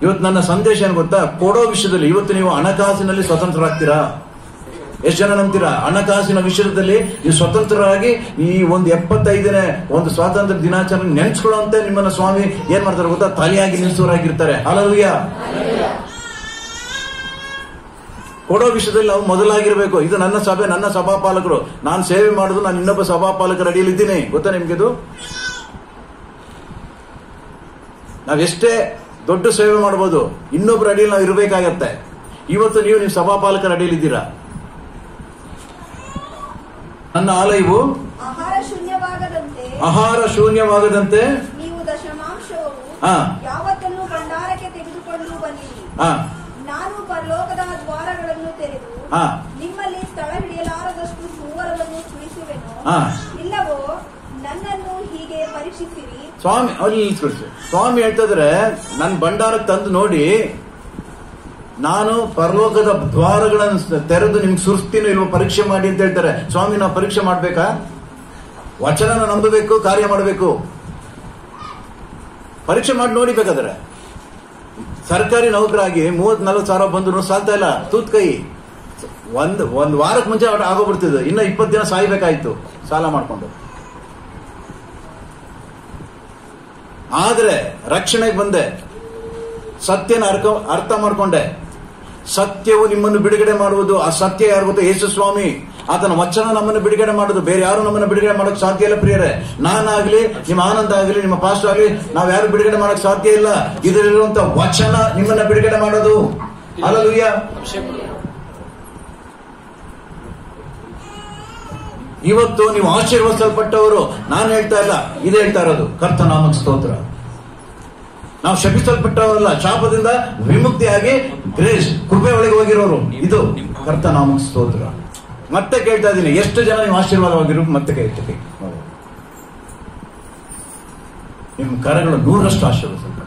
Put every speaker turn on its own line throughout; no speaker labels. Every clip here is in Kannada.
ಇವತ್ತು ನನ್ನ ಸಂದೇಶ ಏನು ಗೊತ್ತಾ ಕೊಡೋ ವಿಷಯದಲ್ಲಿ ಇವತ್ತು ನೀವು ಹಣಕಾಸಿನಲ್ಲಿ ಸ್ವತಂತ್ರರಾಗ್ತೀರಾ ಎಷ್ಟು ಜನ ನಂಬ್ತೀರಾ ಹಣಕಾಸಿನ ವಿಷಯದಲ್ಲಿ ನೀವು ಸ್ವತಂತ್ರರಾಗಿ ಈ ಒಂದು ಎಪ್ಪತ್ತೈದನೇ ಒಂದು ಸ್ವಾತಂತ್ರ್ಯ ದಿನಾಚರಣೆ ನೆನೆಸ್ಕೊಳ್ಳುವಂತೆ ನಿಮ್ಮನ್ನ ಸ್ವಾಮಿ ಏನ್ ಮಾಡ್ತಾರೆ ಗೊತ್ತಾ ತಲೆಯಾಗಿ ನಿಲ್ಸೋರಾಗಿರ್ತಾರೆ ಅಲಲ್ಯ ಕೊಡೋ ವಿಷಯದಲ್ಲಿ ನಾವು ಮೊದಲಾಗಿರ್ಬೇಕು ಇದು ನನ್ನ ಸಭೆ ನನ್ನ ಸಭಾಪಾಲಕರು ನಾನು ಸೇವೆ ಮಾಡುದು ನಾನು ಇನ್ನೊಬ್ಬ ಸಭಾಪಾಲಕರ ಅಡಿಯಲ್ಲಿ ಇದ್ದೀನಿ ಗೊತ್ತಾ ನಿಮ್ಗಿದು ನಾವೆಷ್ಟೇ ದೊಡ್ಡ ಸೇವೆ ಮಾಡಬಹುದು ಇನ್ನೊಬ್ಬರ ಅಡಿಯಲ್ಲಿ ನಾವು ಇರಬೇಕಾಗತ್ತೆ ಇವತ್ತು ನೀವು ನಿಮ್ಮ ಸಭಾಪಾಲಕರ ಅಡಿಯಲ್ಲಿ ಇದ್ದೀರಾ ನನ್ನ ಆಲಯವು
ಆಹಾರ ಶೂನ್ಯವಾಗದಂತೆ
ಆಹಾರ ಶೂನ್ಯವಾಗದಂತೆ
ನೀವು ದಶಮಾಂಶವು
ಹಾ.
ಯಾವತ್ತನ್ನು ಭಂಡಾರಕ್ಕೆ ತೆಗೆದುಕೊಂಡು ಬನ್ನಿರಿ
ಆ
ನಾನು ಪರಲೋಕದ ದ್ವಾರಗಳನ್ನು ತೆರೆದು
ಹಾ.
ನಿಮ್ಮಲ್ಲಿ ಸ್ಥಳ ಹಿಡಿಯಲಾರದಷ್ಟು ಸುವರವನ್ನು ಸುರಿಸುವೆನು
ಹಾ.
ಇಲ್ಲವೋ ನನ್ನನ್ನು ಹೀಗೆ ಪರೀಕ್ಷಿಸಿರಿ
ಸ್ವಾಮಿ ಅಲ್ಲಿ ನಿಲ್ಸ್ಕೊಳ್ಸಿ ಸ್ವಾಮಿ ಹೇಳ್ತಾ ಇದ್ರೆ ನನ್ನ ಭಂಡಾರಕ್ಕೆ ತಂದು ನೋಡಿ ನಾನು ಪರಲೋಕದ ದ್ವಾರಗಳನ್ನು ತೆರೆದು ನಿಮ್ಗೆ ಸುರಿಸ್ತೀನಿ ಇಲ್ವೋ ಪರೀಕ್ಷೆ ಮಾಡಿ ಅಂತ ಹೇಳ್ತಾರೆ ಸ್ವಾಮಿ ನಾವು ಪರೀಕ್ಷೆ ಮಾಡ್ಬೇಕಾ ವಚನನ ನಂಬಬೇಕು ಕಾರ್ಯ ಮಾಡಬೇಕು ಪರೀಕ್ಷೆ ಮಾಡಿ ನೋಡಿ ಬೇಕಾದ್ರೆ ಸರ್ಕಾರಿ ನೌಕರಾಗಿ ಮೂವತ್ ನಲ್ವತ್ತು ಸಾವಿರ ಬಂದ್ರು ಸಾಲ್ತಾ ಇಲ್ಲ ತೂತ್ ಕೈ ಒಂದ್ ಒಂದ್ ವಾರಕ್ಕೆ ಮುಂಚೆ ಅವ್ರು ಆಗೋಗ್ಬಿಡ್ತಿದ್ದು ಇನ್ನ ಇಪ್ಪತ್ತು ದಿನ ಸಾಯ್ಬೇಕಾಯ್ತು ಸಾಲ ಮಾಡ್ಕೊಂಡು ಆದ್ರೆ ರಕ್ಷಣೆಗೆ ಬಂದೆ ಸತ್ಯನ ಅರ್ಥ ಅರ್ಥ ಮಾಡ್ಕೊಂಡೆ ಸತ್ಯವು ನಿಮ್ಮನ್ನು ಬಿಡುಗಡೆ ಮಾಡುವುದು ಆ ಸತ್ಯ ಯಾರು ಗೊತ್ತಾ ಯೇಸು ಸ್ವಾಮಿ ಆತನ ವಚನ ನಮ್ಮನ್ನು ಬಿಡುಗಡೆ ಮಾಡೋದು ಬೇರೆ ಯಾರು ನಮ್ಮನ್ನು ಬಿಡುಗಡೆ ಮಾಡೋಕ್ ಸಾಧ್ಯ ಇಲ್ಲ ಪ್ರಿಯರೇ ನಾನಾಗ್ಲಿ ನಿಮ್ಮ ಆನಂದ ಆಗಲಿ ನಿಮ್ಮ ಪಾಸ್ಟ್ ಆಗಲಿ ನಾವ್ ಯಾರು ಬಿಡುಗಡೆ ಮಾಡಕ್ ಸಾಧ್ಯ ಇಲ್ಲ ಇದರಲ್ಲಿರುವಂತ ವಚನ ನಿಮ್ಮನ್ನ ಬಿಡುಗಡೆ ಮಾಡೋದು ಅಲ್ಲೂಯ್ಯ ಇವತ್ತು ನೀವು ಆಶೀರ್ವದಿಸಲ್ಪಟ್ಟವರು ನಾನು ಹೇಳ್ತಾ ಇಲ್ಲ ಇದು ಹೇಳ್ತಾ ಇರೋದು ಕರ್ತನಾಮಕ ಸ್ತೋತ್ರ ನಾವು ಶಪಿಸಲ್ಪಟ್ಟವರಲ್ಲ ಶಾಪದಿಂದ ವಿಮುಕ್ತಿಯಾಗಿ ಗ್ರೇಸ್ ಕೃಪೆ ಒಳಗೆ ಹೋಗಿರೋರು ಇದು ಕರ್ತನಾಮಕ ಸ್ತೋತ್ರ ಮತ್ತೆ ಕೇಳ್ತಾ ಇದ್ದೀನಿ ಎಷ್ಟು ಜನ ನೀವು ಆಶೀರ್ವಾದವಾಗಿರೋ ಮತ್ತೆ ಕೈ ಎತ್ತಿ ಕೈ. ನಿಮ್ಮ ಕರಗಳು ನೂರಷ್ಟು ಆಶೀರ್ವದಿಸಲ್ಪಟ್ಟಿದೆ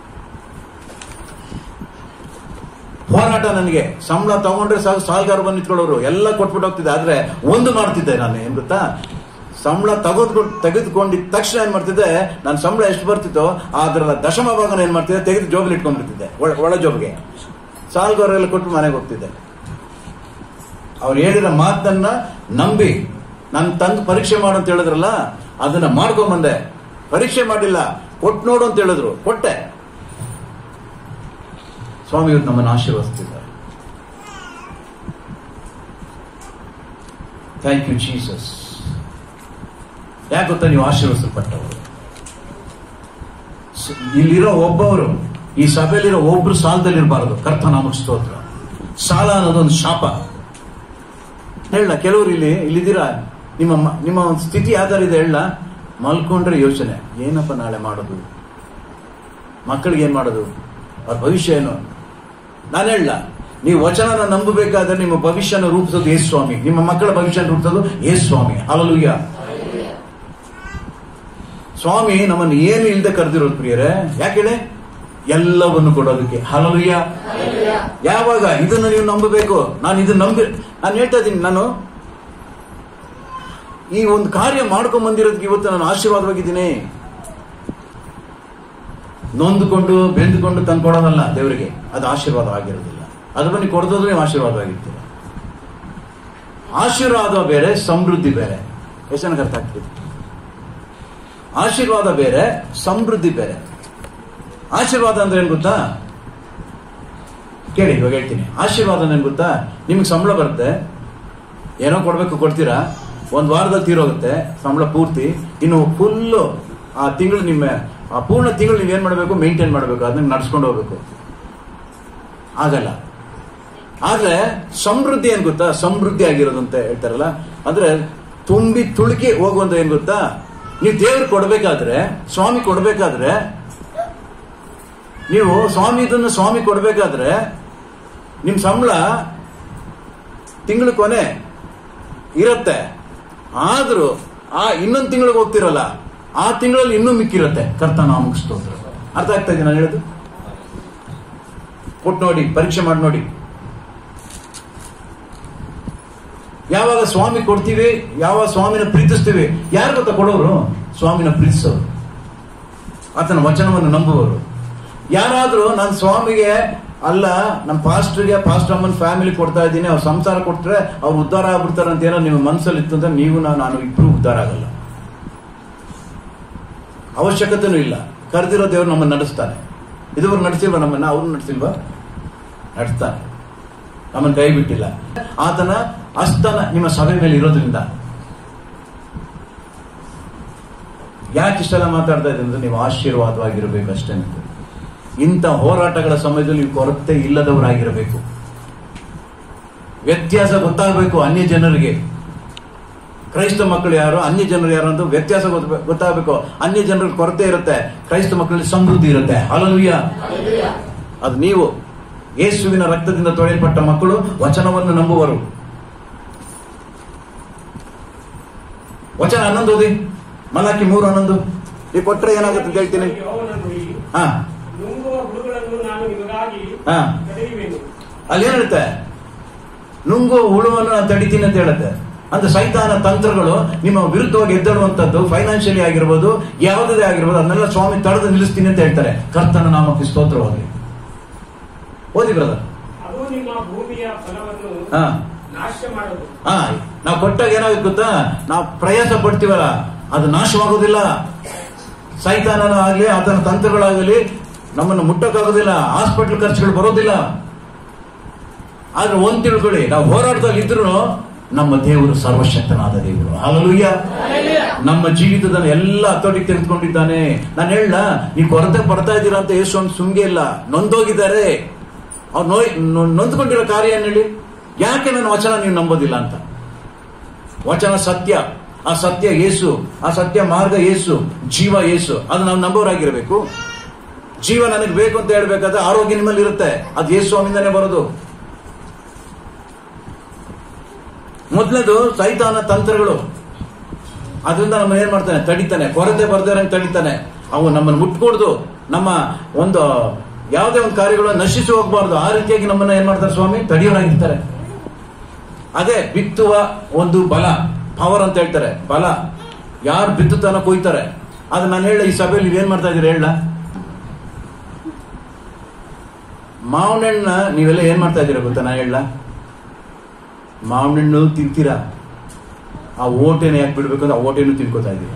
ಹೋರಾಟ ನನಗೆ ಸಂಬಳ ತಗೊಂಡ್ರೆ ಸಾಕು ಸಾಲಗಾರ ಬಂದು ನಿಂತ್ಕೊಳ್ಳೋರು ಎಲ್ಲ ಕೊಟ್ಬಿಟ್ಟು ಹೋಗ್ತಿದ್ದೆ ಆದ್ರೆ ಒಂದು ಮಾಡ್ತಿದ್ದೆ ನಾನು ಏನ್ ಗೊತ್ತಾ ಸಂಬಳ ತೆಗೆದುಕೊಂಡು ತೆಗೆದುಕೊಂಡಿದ್ದ ತಕ್ಷಣ ಏನ್ ಮಾಡ್ತಿದ್ದೆ ನನ್ನ ಸಂಬಳ ಎಷ್ಟು ಬರ್ತಿತ್ತೋ ಅದರ ದಶಮ ಭಾಗನ ಏನ್ ಮಾಡ್ತಿದ್ದೆ ತೆಗೆದು ಜೋಬಲ್ಲಿ ಇಟ್ಕೊಂಡ್ಬಿಡ್ತಿದ್ದೆ ಒಳ- ಒಳ ಜೋಬ್ಗೆ ಸಾಲಗಾರರೆಲ್ಲ ಕೊಟ್ಟು ಮನೆಗೆ ಹೋಗ್ತಿದ್ದೆ ಅವ್ರು ಹೇಳಿರೋ ಮಾತನ್ನ ನಂಬಿ ನನ್ ತಂದು ಪರೀಕ್ಷೆ ಮಾಡು ಅಂತ ಹೇಳಿದ್ರಲ್ಲ ಅದನ್ನ ಮಾಡ್ಕೊಂಬಂದೆ ಪರೀಕ್ಷೆ ಮಾಡಿಲ್ಲ ಕೊಟ್ಟು ನೋಡು ಅಂತ ಹೇಳಿದ್ರು ಕೊಟ್ಟೆ ಸ್ವಾಮಿ ಇವತ್ತು ನಮ್ಮನ್ನು ಆಶೀರ್ವದಿಸ್ತಿದ್ದಾರೆ ಥ್ಯಾಂಕ್ ಯು ಜೀಸಸ್ ಯಾಕೆ ಗೊತ್ತಾ ನೀವು ಆಶೀರ್ವದಿಸಲ್ಪಟ್ಟವರು ಸ- ಇಲ್ಲಿರೋ ಒಬ್ಬವರು ಈ ಸಭೆಯಲ್ಲಿರೋ ಒಬ್ರು ಸಾಲದಲ್ಲಿರಬಾರದು ಕರ್ತನಾಮಕ ಸ್ತೋತ್ರ ಸಾಲ ಅನ್ನೋದೊಂದು ಶಾಪ ಹೇಳ ಕೆಲವರು ಇಲ್ಲಿ ಇಲ್ಲಿದ್ದೀರಾ ನಿಮ್ಮ ಮ- ನಿಮ್ಮ ಒಂದು ಸ್ಥಿತಿ ಯಾವ್ದಾರ ಇದೆ ಹೇಳ ಮಲ್ಕೊಂಡ್ರೆ ಯೋಚನೆ ಏನಪ್ಪ ನಾಳೆ ಮಾಡೋದು ಮಕ್ಕಳಿಗೆ ಏನ್ ಮಾಡೋದು ಅವ್ರ ಭವಿಷ್ಯ ಏನು ನಾನು ಹೇಳ ನೀವು ವಚನನ ನಂಬಬೇಕಾದ್ರೆ ನಿಮ್ಮ ಭವಿಷ್ಯನ ರೂಪಿಸೋದು ಯೇಸು ಸ್ವಾಮಿ ನಿಮ್ಮ ಮಕ್ಕಳ ಭವಿಷ್ಯನ ರೂಪಿಸೋದು ಯೇಸು ಸ್ವಾಮಿ ಅಲಲುಯ್ಯ ಸ್ವಾಮಿ ನಮ್ಮನ್ನು ಏನು ಇಲ್ಲದೆ ಕರೆದಿರೋದು ಪ್ರಿಯರೇ ಯಾಕೆ ಹೇಳಿ ಎಲ್ಲವನ್ನು ಕೊಡೋದಕ್ಕೆ ಹಲಲುಯ್ಯ ಯಾವಾಗ ಇದನ್ನು ನೀವು ನಂಬಬೇಕು ನಾನು ಇದನ್ನ ನಂಬಿ ನಾನು ಹೇಳ್ತಾ ಇದ್ದೀನಿ ನಾನು ಈ ಒಂದು ಕಾರ್ಯ ಮಾಡ್ಕೊಂಡ್ ಬಂದಿರೋದಕ್ಕೆ ಇವತ್ತು ನಾನು ಆಶೀರ್ವಾದವಾಗಿದ್ದೀನಿ ನೊಂದುಕೊಂಡು ಬೆಂದುಕೊಂಡು ತಂದ್ಕೊಡೋದಲ್ಲ ದೇವರಿಗೆ ಅದು ಆಶೀರ್ವಾದ ಆಗಿರೋದಿಲ್ಲ ಅದು ಬನ್ನಿ ಕೊಡೋದು ನೀವು ಆಶೀರ್ವಾದವಾಗಿರ್ತೀರ ಆಶೀರ್ವಾದ ಬೇರೆ ಸಮೃದ್ಧಿ ಬೇರೆ ಎಷ್ಟು ಜನಕ್ಕೆ ಅರ್ಥ ಆಗ್ತದೆ ಆಶೀರ್ವಾದ ಬೇರೆ ಸಮೃದ್ಧಿ ಬೇರೆ ಆಶೀರ್ವಾದ ಅಂದ್ರೆ ಏನ್ ಗೊತ್ತಾ ಕೇಳಿ ಇವಾಗ ಹೇಳ್ತೀನಿ ಆಶೀರ್ವಾದ ಅಂದ್ರೆ ಏನ್ ಗೊತ್ತಾ ನಿಮ್ಗೆ ಸಂಬಳ ಬರುತ್ತೆ ಏನೋ ಕೊಡ್ಬೇಕು ಕೊಡ್ತೀರಾ ಒಂದ್ ವಾರದಲ್ಲಿ ತೀರೋಗುತ್ತೆ ಸಂಬಳ ಪೂರ್ತಿ ಇನ್ನು ಫುಲ್ಲು ಆ ತಿಂಗಳು ನಿಮ್ಮ ಆ ಪೂರ್ಣ ತಿಂಗಳು ನೀವು ಏನ್ ಮಾಡಬೇಕು ಮೇಂಟೈನ್ ಮಾಡಬೇಕು ಅದನ್ನ ನಡ್ಸ್ಕೊಂಡು ಹೋಗ್ಬೇಕು ಆಗಲ್ಲ ಆದ್ರೆ ಸಮೃದ್ಧಿ ಏನ್ ಗೊತ್ತಾ ಸಮೃದ್ಧಿ ಆಗಿರೋದು ಅಂತ ಹೇಳ್ತಾರಲ್ಲ ಅಂದ್ರೆ ತುಂಬಿ ತುಳುಕಿ ಹೋಗುವಂತ ಏನ್ ಗೊತ್ತಾ ನೀವು ದೇವ್ರು ಕೊಡ್ಬೇಕಾದ್ರೆ ಸ್ವಾಮಿ ಕೊಡ್ಬೇಕಾದ್ರೆ ನೀವು ಸ್ವಾಮಿ ಇದನ್ನು ಸ್ವಾಮಿ ಕೊಡ್ಬೇಕಾದ್ರೆ ನಿಮ್ ಸಂಬಳ ತಿಂಗಳ ಕೊನೆ ಇರುತ್ತೆ ಆದ್ರೂ ಆ ಇನ್ನೊಂದು ತಿಂಗಳಿಗೆ ಹೋಗ್ತಿರಲ್ಲ ಆ ತಿಂಗಳಲ್ಲಿ ಇನ್ನೂ ಮಿಕ್ಕಿರುತ್ತೆ ಕರ್ತನಾಮಕ ಸ್ತೋತ್ರ ಅರ್ಥ ಆಗ್ತಾ ಇದೆ ನಾನು ಹೇಳೋದು ಕೊಟ್ಟು ನೋಡಿ ಪರೀಕ್ಷೆ ಮಾಡಿ ನೋಡಿ ಯಾವಾಗ ಸ್ವಾಮಿ ಕೊಡ್ತೀವಿ ಯಾವಾಗ ಸ್ವಾಮಿನ ಪ್ರೀತಿಸ್ತೀವಿ ಯಾರು ಗೊತ್ತಾ ಕೊಡೋರು ಸ್ವಾಮಿನ ಪ್ರೀತಿಸೋರು ಆತನ ವಚನವನ್ನು ನಂಬುವವರು ಯಾರಾದ್ರೂ ನನ್ನ ಸ್ವಾಮಿಗೆ ಅಲ್ಲ ನಮ್ಮ ಪಾಸ್ಟರ್ಗೆ ಪಾಸ್ಟರ್ ಅಮ್ಮನ ಫ್ಯಾಮಿಲಿ ಕೊಡ್ತಾ ಇದ್ದೀನಿ ಅವ್ರ ಸಂಸಾರ ಕೊಟ್ರೆ ಅವ್ರು ಉದ್ಧಾರ ಆಗ್ಬಿಡ್ತಾರೆ ಅಂತ ಏನೋ ನಿಮ್ಮ ಮನಸ್ಸಲ್ಲಿ ಇತ್ತು ಅಂದ್ರೆ ನೀವು ನಾನು ನಾನು ಇಬ್ರು ಉದ್ಧಾರ ಆಗಲ್ಲ ಅವಶ್ಯಕತೆನೂ ಇಲ್ಲ ಕರೆದಿರೋ ದೇವ್ರು ನಮ್ಮನ್ನು ನಡೆಸ್ತಾನೆ ಇದುವರೆಗೂ ನಡೆಸಿಲ್ವಾ ನಮ್ಮನ್ನ ಅವ್ರು ನಡೆಸಿಲ್ವಾ ನಡೆಸ್ತಾನೆ ನಮ್ಮನ್ನು ಕೈ ಬಿಟ್ಟಿಲ್ಲ ಆತನ ಅಸ್ತನ ನಿಮ್ಮ ಸಭೆ ಮೇಲೆ ಇರೋದ್ರಿಂದ ಯಾಕೆ ಇಷ್ಟೆಲ್ಲ ಮಾತಾಡ್ತಾ ಇದ್ದೀನಿ ಅಂದ್ರೆ ನೀವು ಆಶೀರ್ವಾದವಾಗಿರ್ಬೇಕು ಅಷ್ಟೇ ಇಂಥ ಹೋರಾಟಗಳ ಸಮಯದಲ್ಲಿ ನೀವು ಕೊರತೆ ಇಲ್ಲದವರಾಗಿರಬೇಕು ವ್ಯತ್ಯಾಸ ಗೊತ್ತಾಗಬೇಕು ಅನ್ಯ ಜನರಿಗೆ ಕ್ರೈಸ್ತ ಮಕ್ಕಳು ಯಾರು ಅನ್ಯ ಜನರು ಯಾರು ಅಂತ ವ್ಯತ್ಯಾಸ ಗೊತ್ತ- ಗೊತ್ತಾಗಬೇಕು ಅನ್ಯ ಜನರಿಗೆ ಕೊರತೆ ಇರುತ್ತೆ ಕ್ರೈಸ್ತ ಮಕ್ಕಳಲ್ಲಿ ಸಮೃದ್ಧಿ ಇರುತ್ತೆ ಹಲಲುಯ್ಯ ಅದು ನೀವು ಯೇಸುವಿನ ರಕ್ತದಿಂದ ತೊಳೆಯಲ್ಪಟ್ಟ ಮಕ್ಕಳು ವಚನವನ್ನು ನಂಬುವರು ವಚನ ಹನ್ನೊಂದು ಓದಿ ಮಲಾಕಿ ಮೂರು ಹನ್ನೊಂದು ಈ ಕೊಟ್ರೆ ಏನಾಗುತ್ತೆ ಅಂತ ಹೇಳ್ತೀನಿ
ಯೆಹೋವನ ನುಡಿ
ಹಾ
ನುಂಗುವ ಹುಳುಗಳನ್ನು ನಾನು ನಿಮಗಾಗಿ
ಹಾ
ತಡೆಯುವೆನು
ಅಲ್ಲಿ ಏನ್ ಹೇಳುತ್ತೆ ನುಂಗು ಹುಳುವನ್ನು ನಾನು ತಡಿತೀನಿ ಅಂತ ಹೇಳುತ್ತೆ ಅಂದ್ರೆ ಸೈತಾನ ತಂತ್ರಗಳು ನಿಮ್ಮ ವಿರುದ್ಧವಾಗಿ ಎದ್ದೇಳುವಂತದ್ದು ಫೈನಾನ್ಷಿಯಲಿ ಆಗಿರ್ಬೋದು ಯಾವುದೇ ಆಗಿರ್ಬೋದು ಅದನ್ನೆಲ್ಲ ಸ್ವಾಮಿ ತಡೆದು ನಿಲ್ಲಿಸ್ತೀನಿ ಅಂತ ಹೇಳ್ತಾರೆ ಕರ್ತನ ನಾಮಕ್ಕೆ ಸ್ತೋತ್ರವಾಗಿ ಓದಿ ಬ್ರದರ್
ಅದು ನಿಮ್ಮ ಭೂಮಿಯ ಫಲವನ್ನು
ಹಾ
ನಾಶ ಮಾಡೋದು
ಹಾ ನಾವು ಕೊಟ್ಟಾಗ ಏನಾಗುತ್ತೆ ಗೊತ್ತಾ ನಾವು ಪ್ರಯಾಸ ಪಡ್ತೀವಲ್ಲ ಅದು ನಾಶವಾಗೋದಿಲ್ಲ ಸೈತಾನನ ಆಗ್ಲಿ ಆತನ ತಂತ್ರಗಳಾಗಲಿ ನಮ್ಮನ್ನು ಮುಟ್ಟಕ್ಕಾಗೋದಿಲ್ಲ ಹಾಸ್ಪಿಟಲ್ ಖರ್ಚುಗಳು ಬರೋದಿಲ್ಲ ಆದ್ರೆ ಒಂದ್ ತಿಳ್ಕೊಳ್ಳಿ ನಾವು ಹೋರಾಟದಲ್ಲಿ ಇದ್ರು ನಮ್ಮ ದೇವರು ಸರ್ವಶಕ್ತನಾದ ದೇವರು ಹಾಲಲುಯ್ಯ ನಮ್ಮ ಜೀವಿತದ ಎಲ್ಲ ಹತೋಟಿಗೆ ತೆಗೆದುಕೊಂಡಿದ್ದಾನೆ ನಾನು ಹೇಳ ನೀವು ಕೊರತೆ ಪಡ್ತಾ ಇದ್ದೀರಾ ಅಂತ ಯೇಸು ಒಂದು ಸುಮ್ಗೆ ಇಲ್ಲ ನೊಂದೋಗಿದ್ದಾರೆ ಅವ್ರು ನೋಯ್ ನೊ- ನೊಂದ್ಕೊಂಡಿರೋ ಕಾರ್ಯ ಏನ್ ಹೇಳಿ ಯಾಕೆ ನನ್ನ ವಚನ ನೀವು ನಂಬೋದಿಲ್ಲ ಅಂತ ವಚನ ಸತ್ಯ ಆ ಸತ್ಯ ಯೇಸು ಆ ಸತ್ಯ ಮಾರ್ಗ ಯೇಸು ಜೀವ ಯೇಸು ಅದು ನಾವು ನಂಬೋರಾಗಿರ್ಬೇಕು ಜೀವ ನನಗೆ ಬೇಕು ಅಂತ ಹೇಳ್ಬೇಕಾದ್ರೆ ಆರೋಗ್ಯ ನಿಮ್ಮಲ್ಲಿ ಇರುತ್ತೆ ಅದು ಯೇಸು ಸ್ವಾಮಿಂದನೇ ಬರೋದು ಮೊದಲನೇದು ಸೈತಾನ ತಂತ್ರಗಳು ಅದರಿಂದ ನಮ್ಮ ಏನ್ ಮಾಡ್ತಾನೆ ತಡಿತಾನೆ ಕೊರತೆ ಬರ್ದಾರಂಗೆ ತಡಿತಾನೆ ಅವು ನಮ್ಮನ್ನು ಮುಟ್ಕೊಡ್ದು ನಮ್ಮ ಒಂದು ಯಾವುದೇ ಒಂದು ಕಾರ್ಯಗಳು ನಶಿಸಿ ಹೋಗ್ಬಾರ್ದು ಆ ರೀತಿಯಾಗಿ ನಮ್ಮನ್ನ ಏನ್ ಮಾಡ್ತಾರೆ ಸ್ವಾಮಿ ತಡೆಯೋರಾಗಿರ್ತಾರೆ ಅದೇ ಬಿತ್ತುವ ಒಂದು ಬಲ ಪವರ್ ಅಂತ ಹೇಳ್ತಾರೆ ಬಲ ಯಾರು ಬಿತ್ತುತ್ತಾನ ಕೊಯ್ತಾರೆ ಅದು ನಾನು ಹೇಳ ಈ ಸಭೆಯಲ್ಲಿ ನೀವೇನ್ ಮಾಡ್ತಾ ಇದೀರಿ ಹೇಳ ಮಾವನಣ್ಣ ನೀವೆಲ್ಲ ಏನ್ ಮಾಡ್ತಾ ಇದ್ದೀರಾ ಗೊತ್ತಾ ನಾನು ಹೇಳ ಮಾವನಣ್ಣು ತಿಂತೀರಾ ಆ ಓಟೆನ ಯಾಕೆ ಬಿಡ್ಬೇಕು ಅಂತ ಆ ಓಟೆನು ತಿನ್ಕೋತಾ ಇದ್ದೀರಾ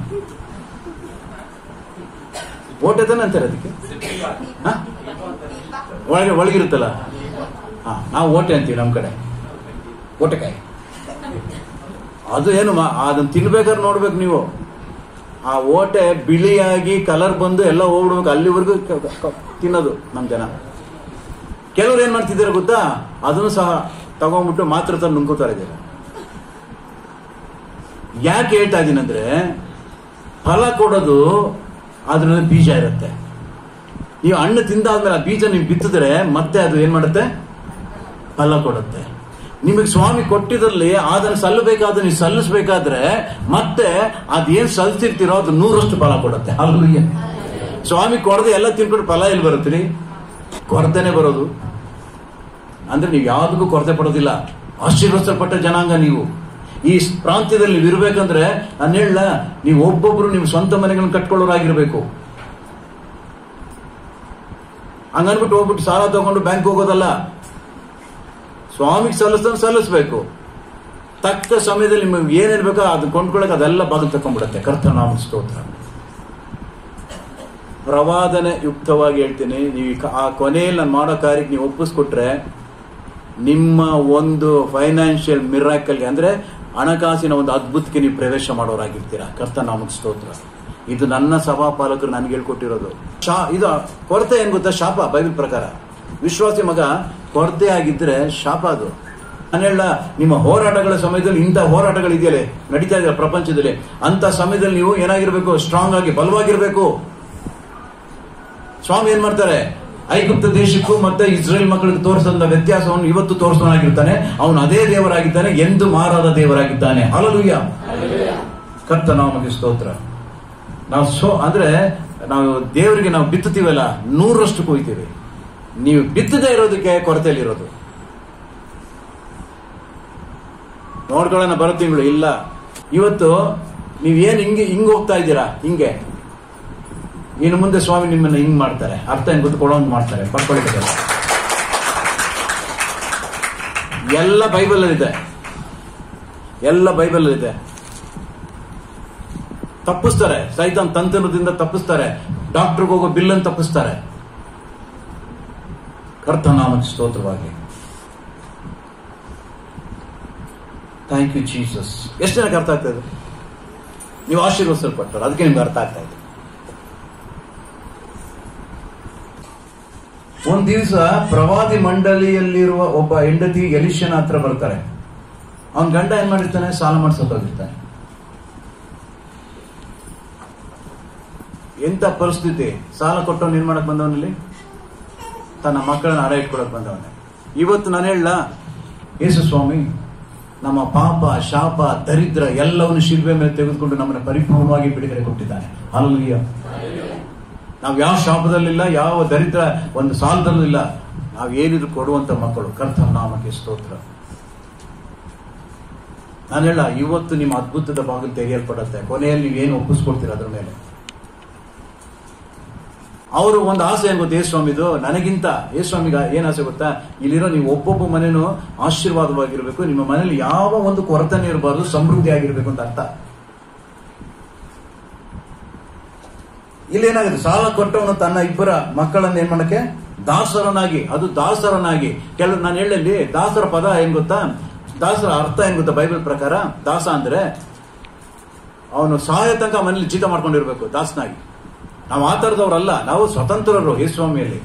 ಓಟೆ ತಾನೆ ಅಂತಾರೆ ಅದಕ್ಕೆ ಹ? ಒಳಗೆ ಒಳಗಿರುತ್ತಲ್ಲ ಹಾ ನಾವು ಓಟೆ ಅಂತೀವಿ ನಮ್ಮ ಕಡೆ ಓಟೆಕಾಯಿ ಅದು ಏನು ಮಾ- ಅದನ್ನ ತಿನ್ಬೇಕಾದ್ರೆ ನೋಡ್ಬೇಕು ನೀವು ಆ ಓಟೆ ಬಿಳಿಯಾಗಿ ಕಲರ್ ಬಂದು ಎಲ್ಲ ಹೋಗ್ಬಿಡ್ಬೇಕು ಅಲ್ಲಿವರೆಗೂ ಕ- ಕ- ತಿನ್ನೋದು ನಮ್ಮ ಜನ ಕೆಲವ್ರು ಏನ್ ಮಾಡ್ತಿದ್ದಾರೆ ಗೊತ್ತಾ ಅದನ್ನು ಸಹ ತಗೊಂಡ್ಬಿಟ್ಟು ಮಾತ್ರ ತಂದು ನುಂಗ್ಕೋತಾ ಇದ್ದಾರೆ ಯಾಕೆ ಹೇಳ್ತಾ ಇದ್ದೀನಿ ಅಂದ್ರೆ ಫಲ ಕೊಡೋದು ಅದ್ರಲ್ಲಿ ಬೀಜ ಇರುತ್ತೆ ನೀವು ಹಣ್ಣು ತಿಂದಾದ್ಮೇಲೆ ಆ ಬೀಜ ನೀವು ಬಿತ್ತಿದ್ರೆ ಮತ್ತೆ ಅದು ಏನ್ ಮಾಡುತ್ತೆ ಫಲ ಕೊಡುತ್ತೆ ನಿಮಗೆ ಸ್ವಾಮಿ ಕೊಟ್ಟಿದ್ರಲ್ಲಿ ಅದನ್ನು ಸಲ್ಲಬೇಕಾದ್ರೆ ನೀವು ಸಲ್ಲಿಸಬೇಕಾದ್ರೆ ಮತ್ತೆ ಅದೇನ್ ಸಲ್ಲಿಸಿರ್ತೀರೋ ಅದು ನೂರಷ್ಟು ಫಲ ಕೊಡುತ್ತೆ ಅಲ್ವಯ್ಯ ಸ್ವಾಮಿ ಕೊಡದೆ ಎಲ್ಲ ತಿನ್ಕೊಂಡು ಫಲ ಎಲ್ಲಿ ಬರುತ್ತೀರಿ ಕೊರತೆನೆ ಬರೋದು ಅಂದ್ರೆ ನೀವು ಯಾವುದಕ್ಕೂ ಕೊರತೆ ಪಡೋದಿಲ್ಲ ಆಶೀರ್ವದಿಸಲ್ಪಟ್ಟ ಜನಾಂಗ ನೀವು ಈ ಪ್ರಾಂತ್ಯದಲ್ಲಿ ನೀವು ಇರ್ಬೇಕಂದ್ರೆ ನಾನು ಹೇಳ ನೀವು ಒಬ್ಬೊಬ್ರು ನಿಮ್ಮ ಸ್ವಂತ ಮನೆಗಳನ್ನು ಕಟ್ಕೊಳ್ಳೋರಾಗಿರ್ಬೇಕು ಹಂಗನ್ಬಿಟ್ಟು ಹೋಗ್ಬಿಟ್ಟು ಸಾಲ ತಗೊಂಡು ಬ್ಯಾಂಕ್ ಹೋಗೋದಲ್ಲ ಸ್ವಾಮಿಗೆ ಸಲ್ಲಿಸ್ದಂಗೆ ಸಲ್ಲಿಸ್ಬೇಕು ತಕ್ಕ ಸಮಯದಲ್ಲಿ ನಿಮಗೆ ಏನಿರ್ಬೇಕೋ ಅದು ಕೊಂಡ್ಕೊಳಕ್ ಅದೆಲ್ಲ ಬಾಗಿಲು ತಕೊಂಡ್ಬಿಡುತ್ತೆ ಕರ್ತನಾಮ ಸ್ತೋತ್ರ ಪ್ರವಾದನೆ ಯುಕ್ತವಾಗಿ ಹೇಳ್ತೀನಿ ನೀವು ಈ ಕ- ಆ ಕೊನೆಯಲ್ಲಿ ನಾನು ಮಾಡೋ ಕಾರ್ಯಕ್ಕೆ ನೀವು ಒಪ್ಪಿಸ್ಕೊಟ್ರೆ ನಿಮ್ಮ ಒಂದು ಫೈನಾನ್ಷಿಯಲ್ ಮಿರಾಕಲ್ಗೆ ಅಂದ್ರೆ ಹಣಕಾಸಿನ ಒಂದು ಅದ್ಭುತಕ್ಕೆ ನೀವು ಪ್ರವೇಶ ಮಾಡೋರಾಗಿರ್ತೀರಾ ಕರ್ತನಾಮಕ ಸ್ತೋತ್ರ ಇದು ನನ್ನ ಸಭಾಪಾಲಕರು ನನಗೆ ಹೇಳ್ಕೊಟ್ಟಿರೋದು ಶಾ ಇದು ಕೊರತೆ ಏನ್ ಗೊತ್ತಾ ಶಾಪ ಬೈಬಲ್ ಪ್ರಕಾರ ವಿಶ್ವಾಸಿ ಮಗ ಕೊರತೆ ಆಗಿದ್ರೆ ಶಾಪ ಅದು ನಾನು ಹೇಳ ನಿಮ್ಮ ಹೋರಾಟಗಳ ಸಮಯದಲ್ಲಿ ಇಂಥ ಹೋರಾಟಗಳು ಇದೆಯಲ್ಲ ನಡೀತಾ ಇದೆ ಪ್ರಪಂಚದಲ್ಲಿ ಅಂತ ಸಮಯದಲ್ಲಿ ನೀವು ಏನಾಗಿರ್ಬೇಕು ಸ್ಟ್ರಾಂಗ್ ಆಗಿ ಬಲವಾಗಿರ್ಬೇಕು ಸ್ವಾಮಿ ಏನ್ ಮಾಡ್ತಾರೆ ಐಗುಪ್ತ ದೇಶಕ್ಕೂ ಮತ್ತೆ ಇಸ್ರೇಲ್ ಮಕ್ಕಳಿಗೆ ತೋರಿಸಿದ ವ್ಯತ್ಯಾಸವನ್ನು ಇವತ್ತು ತೋರಿಸೋನಾಗಿರ್ತಾನೆ ಅವನು ಅದೇ ದೇವರಾಗಿದ್ದಾನೆ ಎಂದು ಮಾರಾದ ದೇವರಾಗಿದ್ದಾನೆ ಅಲಲುಯ್ಯ ಕರ್ತ ನಮಗೆ ಸ್ತೋತ್ರ ನಾವು ಸೋ ಅಂದ್ರೆ ನಾವು ದೇವರಿಗೆ ನಾವು ಬಿತ್ತುತ್ತೀವಲ್ಲ ನೂರರಷ್ಟು ಕೊಯ್ತೀವಿ ನೀವು ಬಿತ್ತದೇ ಇರೋದಕ್ಕೆ ಕೊರತೆಯಲ್ಲಿ ಇರೋದು ನೋಡ್ಕೊಳ್ಳೋಣ ಬರೋ ತಿಂಗಳು ಇಲ್ಲ ಇವತ್ತು ನೀವೇನ್ ಹಿಂಗೆ ಹಿಂಗ್ ಹೋಗ್ತಾ ಇದ್ದೀರಾ ಹಿಂಗೆ ಇನ್ನು ಮುಂದೆ ಸ್ವಾಮಿ ನಿಮ್ಮನ್ನ ಹಿಂಗ್ ಮಾಡ್ತಾರೆ ಅರ್ಥ ಏನ್ ಗೊತ್ತು ಕೊಡೋಂಗ್ ಮಾಡ್ತಾರೆ ಪಡ್ಕೊಳ್ತಾರೆ ಎಲ್ಲ ಬೈಬಲ್ ಇದೆ ಎಲ್ಲ ಬೈಬಲ್ ಇದೆ ತಪ್ಪಿಸ್ತಾರೆ ಸೈತಾನ್ ತಂತ್ರದಿಂದ ತಪ್ಪಿಸ್ತಾರೆ ಡಾಕ್ಟರ್ಗೆ ಹೋಗೋ ಬಿಲ್ಲನ್ನು ತಪ್ಪಿಸ್ತಾರೆ ಕರ್ತನಾಮಕ್ಕೆ ಸ್ತೋತ್ರವಾಗಿ ಥ್ಯಾಂಕ್ ಯು ಜೀಸಸ್ ಎಷ್ಟು ಜನಕ್ಕೆ ಅರ್ಥ ಆಗ್ತಾ ಇದೆ ನೀವು ಆಶೀರ್ವದಿಸಲ್ಪಟ್ಟರು ಅದಕ್ಕೆ ನಿಮ್ಗೆ ಅರ್ಥ ಆಗ್ತಾ ಇದೆ ಒಂದ್ ದಿವಸ ಪ್ರವಾದಿ ಮಂಡಳಿಯಲ್ಲಿರುವ ಒಬ್ಬ ಹೆಂಡತಿ ಎಲಿಶನ ಹತ್ರ ಬರ್ತಾರೆ ಅವನ್ ಗಂಡ ಏನ್ ಮಾಡಿರ್ತಾನೆ ಸಾಲ ಮಾಡಿಸೋತಾಗಿರ್ತಾನೆ ಎಂತ ಪರಿಸ್ಥಿತಿ ಸಾಲ ಕೊಟ್ಟವನ್ ಏನ್ ಮಾಡಕ್ ಬಂದವನಲ್ಲಿ ತನ್ನ ಮಕ್ಕಳನ್ನ ಅಡ ಇಟ್ಕೊಳಕ್ ಬಂದವನೇ ಇವತ್ತು ನಾನು ಹೇಳ ಯೇಸು ಸ್ವಾಮಿ ನಮ್ಮ ಪಾಪ ಶಾಪ ದರಿದ್ರ ಎಲ್ಲವನ್ನು ಶಿಲ್ಬೆ ಮೇಲೆ ತೆಗೆದುಕೊಂಡು ನಮ್ಮನ್ನು ಪರಿಪೂರ್ಣವಾಗಿ ಬಿಡುಗಡೆ ಕೊಟ್ಟಿದ್ದಾನೆ ಅಲ್ಲಿಯ ನಾವು ಯಾವ ಶಾಪದಲ್ಲಿಲ್ಲ ಯಾವ ದರಿದ್ರ ಒಂದು ಸಾಲದಲ್ಲೂ ಇಲ್ಲ ನಾವು ಏನಿದ್ರು ಕೊಡುವಂತ ಮಕ್ಕಳು ಕರ್ತ ನಾಮಕ್ಕೆ ಸ್ತೋತ್ರ ನಾನು ಹೇಳ ಇವತ್ತು ನಿಮ್ಮ ಅದ್ಭುತದ ಬಾಗಿಲು ತೆಗೆಯಲ್ಪಡುತ್ತೆ ಕೊನೆಯಲ್ಲಿ ನೀವೇನು ಒಪ್ಪಿಸ್ಕೊಡ್ತೀರ ಅದ್ರ ಮೇಲೆ ಅವರು ಒಂದು ಆಸೆ ಏನ್ ಗೊತ್ತಾ ಯೇಸ್ವಾಮಿದು ನನಗಿಂತ ಯೇಸ್ವಾಮಿಗ ಏನ್ ಆಸೆ ಗೊತ್ತಾ ಇಲ್ಲಿರೋ ನೀವು ಒಬ್ಬೊಬ್ಬ ಮನೇನು ಆಶೀರ್ವಾದವಾಗಿರ್ಬೇಕು ನಿಮ್ಮ ಮನೇಲಿ ಯಾವ ಒಂದು ಕೊರತೆನೇ ಇರಬಾರ್ದು ಸಮೃದ್ಧಿ ಆಗಿರ್ಬೇಕು ಅಂತ ಅರ್ಥ ಇಲ್ಲೇನಾಗುತ್ತೆ ಸಾಲ ಕೊಟ್ಟವನು ತನ್ನ ಇಬ್ಬರ ಮಕ್ಕಳನ್ನ ಏನ್ ಮಾಡಕ್ಕೆ ದಾಸರನಾಗಿ ಅದು ದಾಸರನಾಗಿ ಕೆಲವು ನಾನು ಹೇಳಲ್ಲಿ ದಾಸರ ಪದ ಏನ್ ಗೊತ್ತಾ ದಾಸರ ಅರ್ಥ ಏನ್ ಗೊತ್ತಾ ಬೈಬಲ್ ಪ್ರಕಾರ ದಾಸ ಅಂದ್ರೆ ಅವನು ಸಹಾಯ ತನಕ ಮನೇಲಿ ಜೀತ ಮಾಡ್ಕೊಂಡಿರ್ಬೇಕು ದಾಸನಾಗಿ ನಾವು ಆ ಥರದವ್ರಲ್ಲ ನಾವು ಸ್ವತಂತ್ರರು ಯೇಸ್ವಾಮಿಯಲ್ಲಿ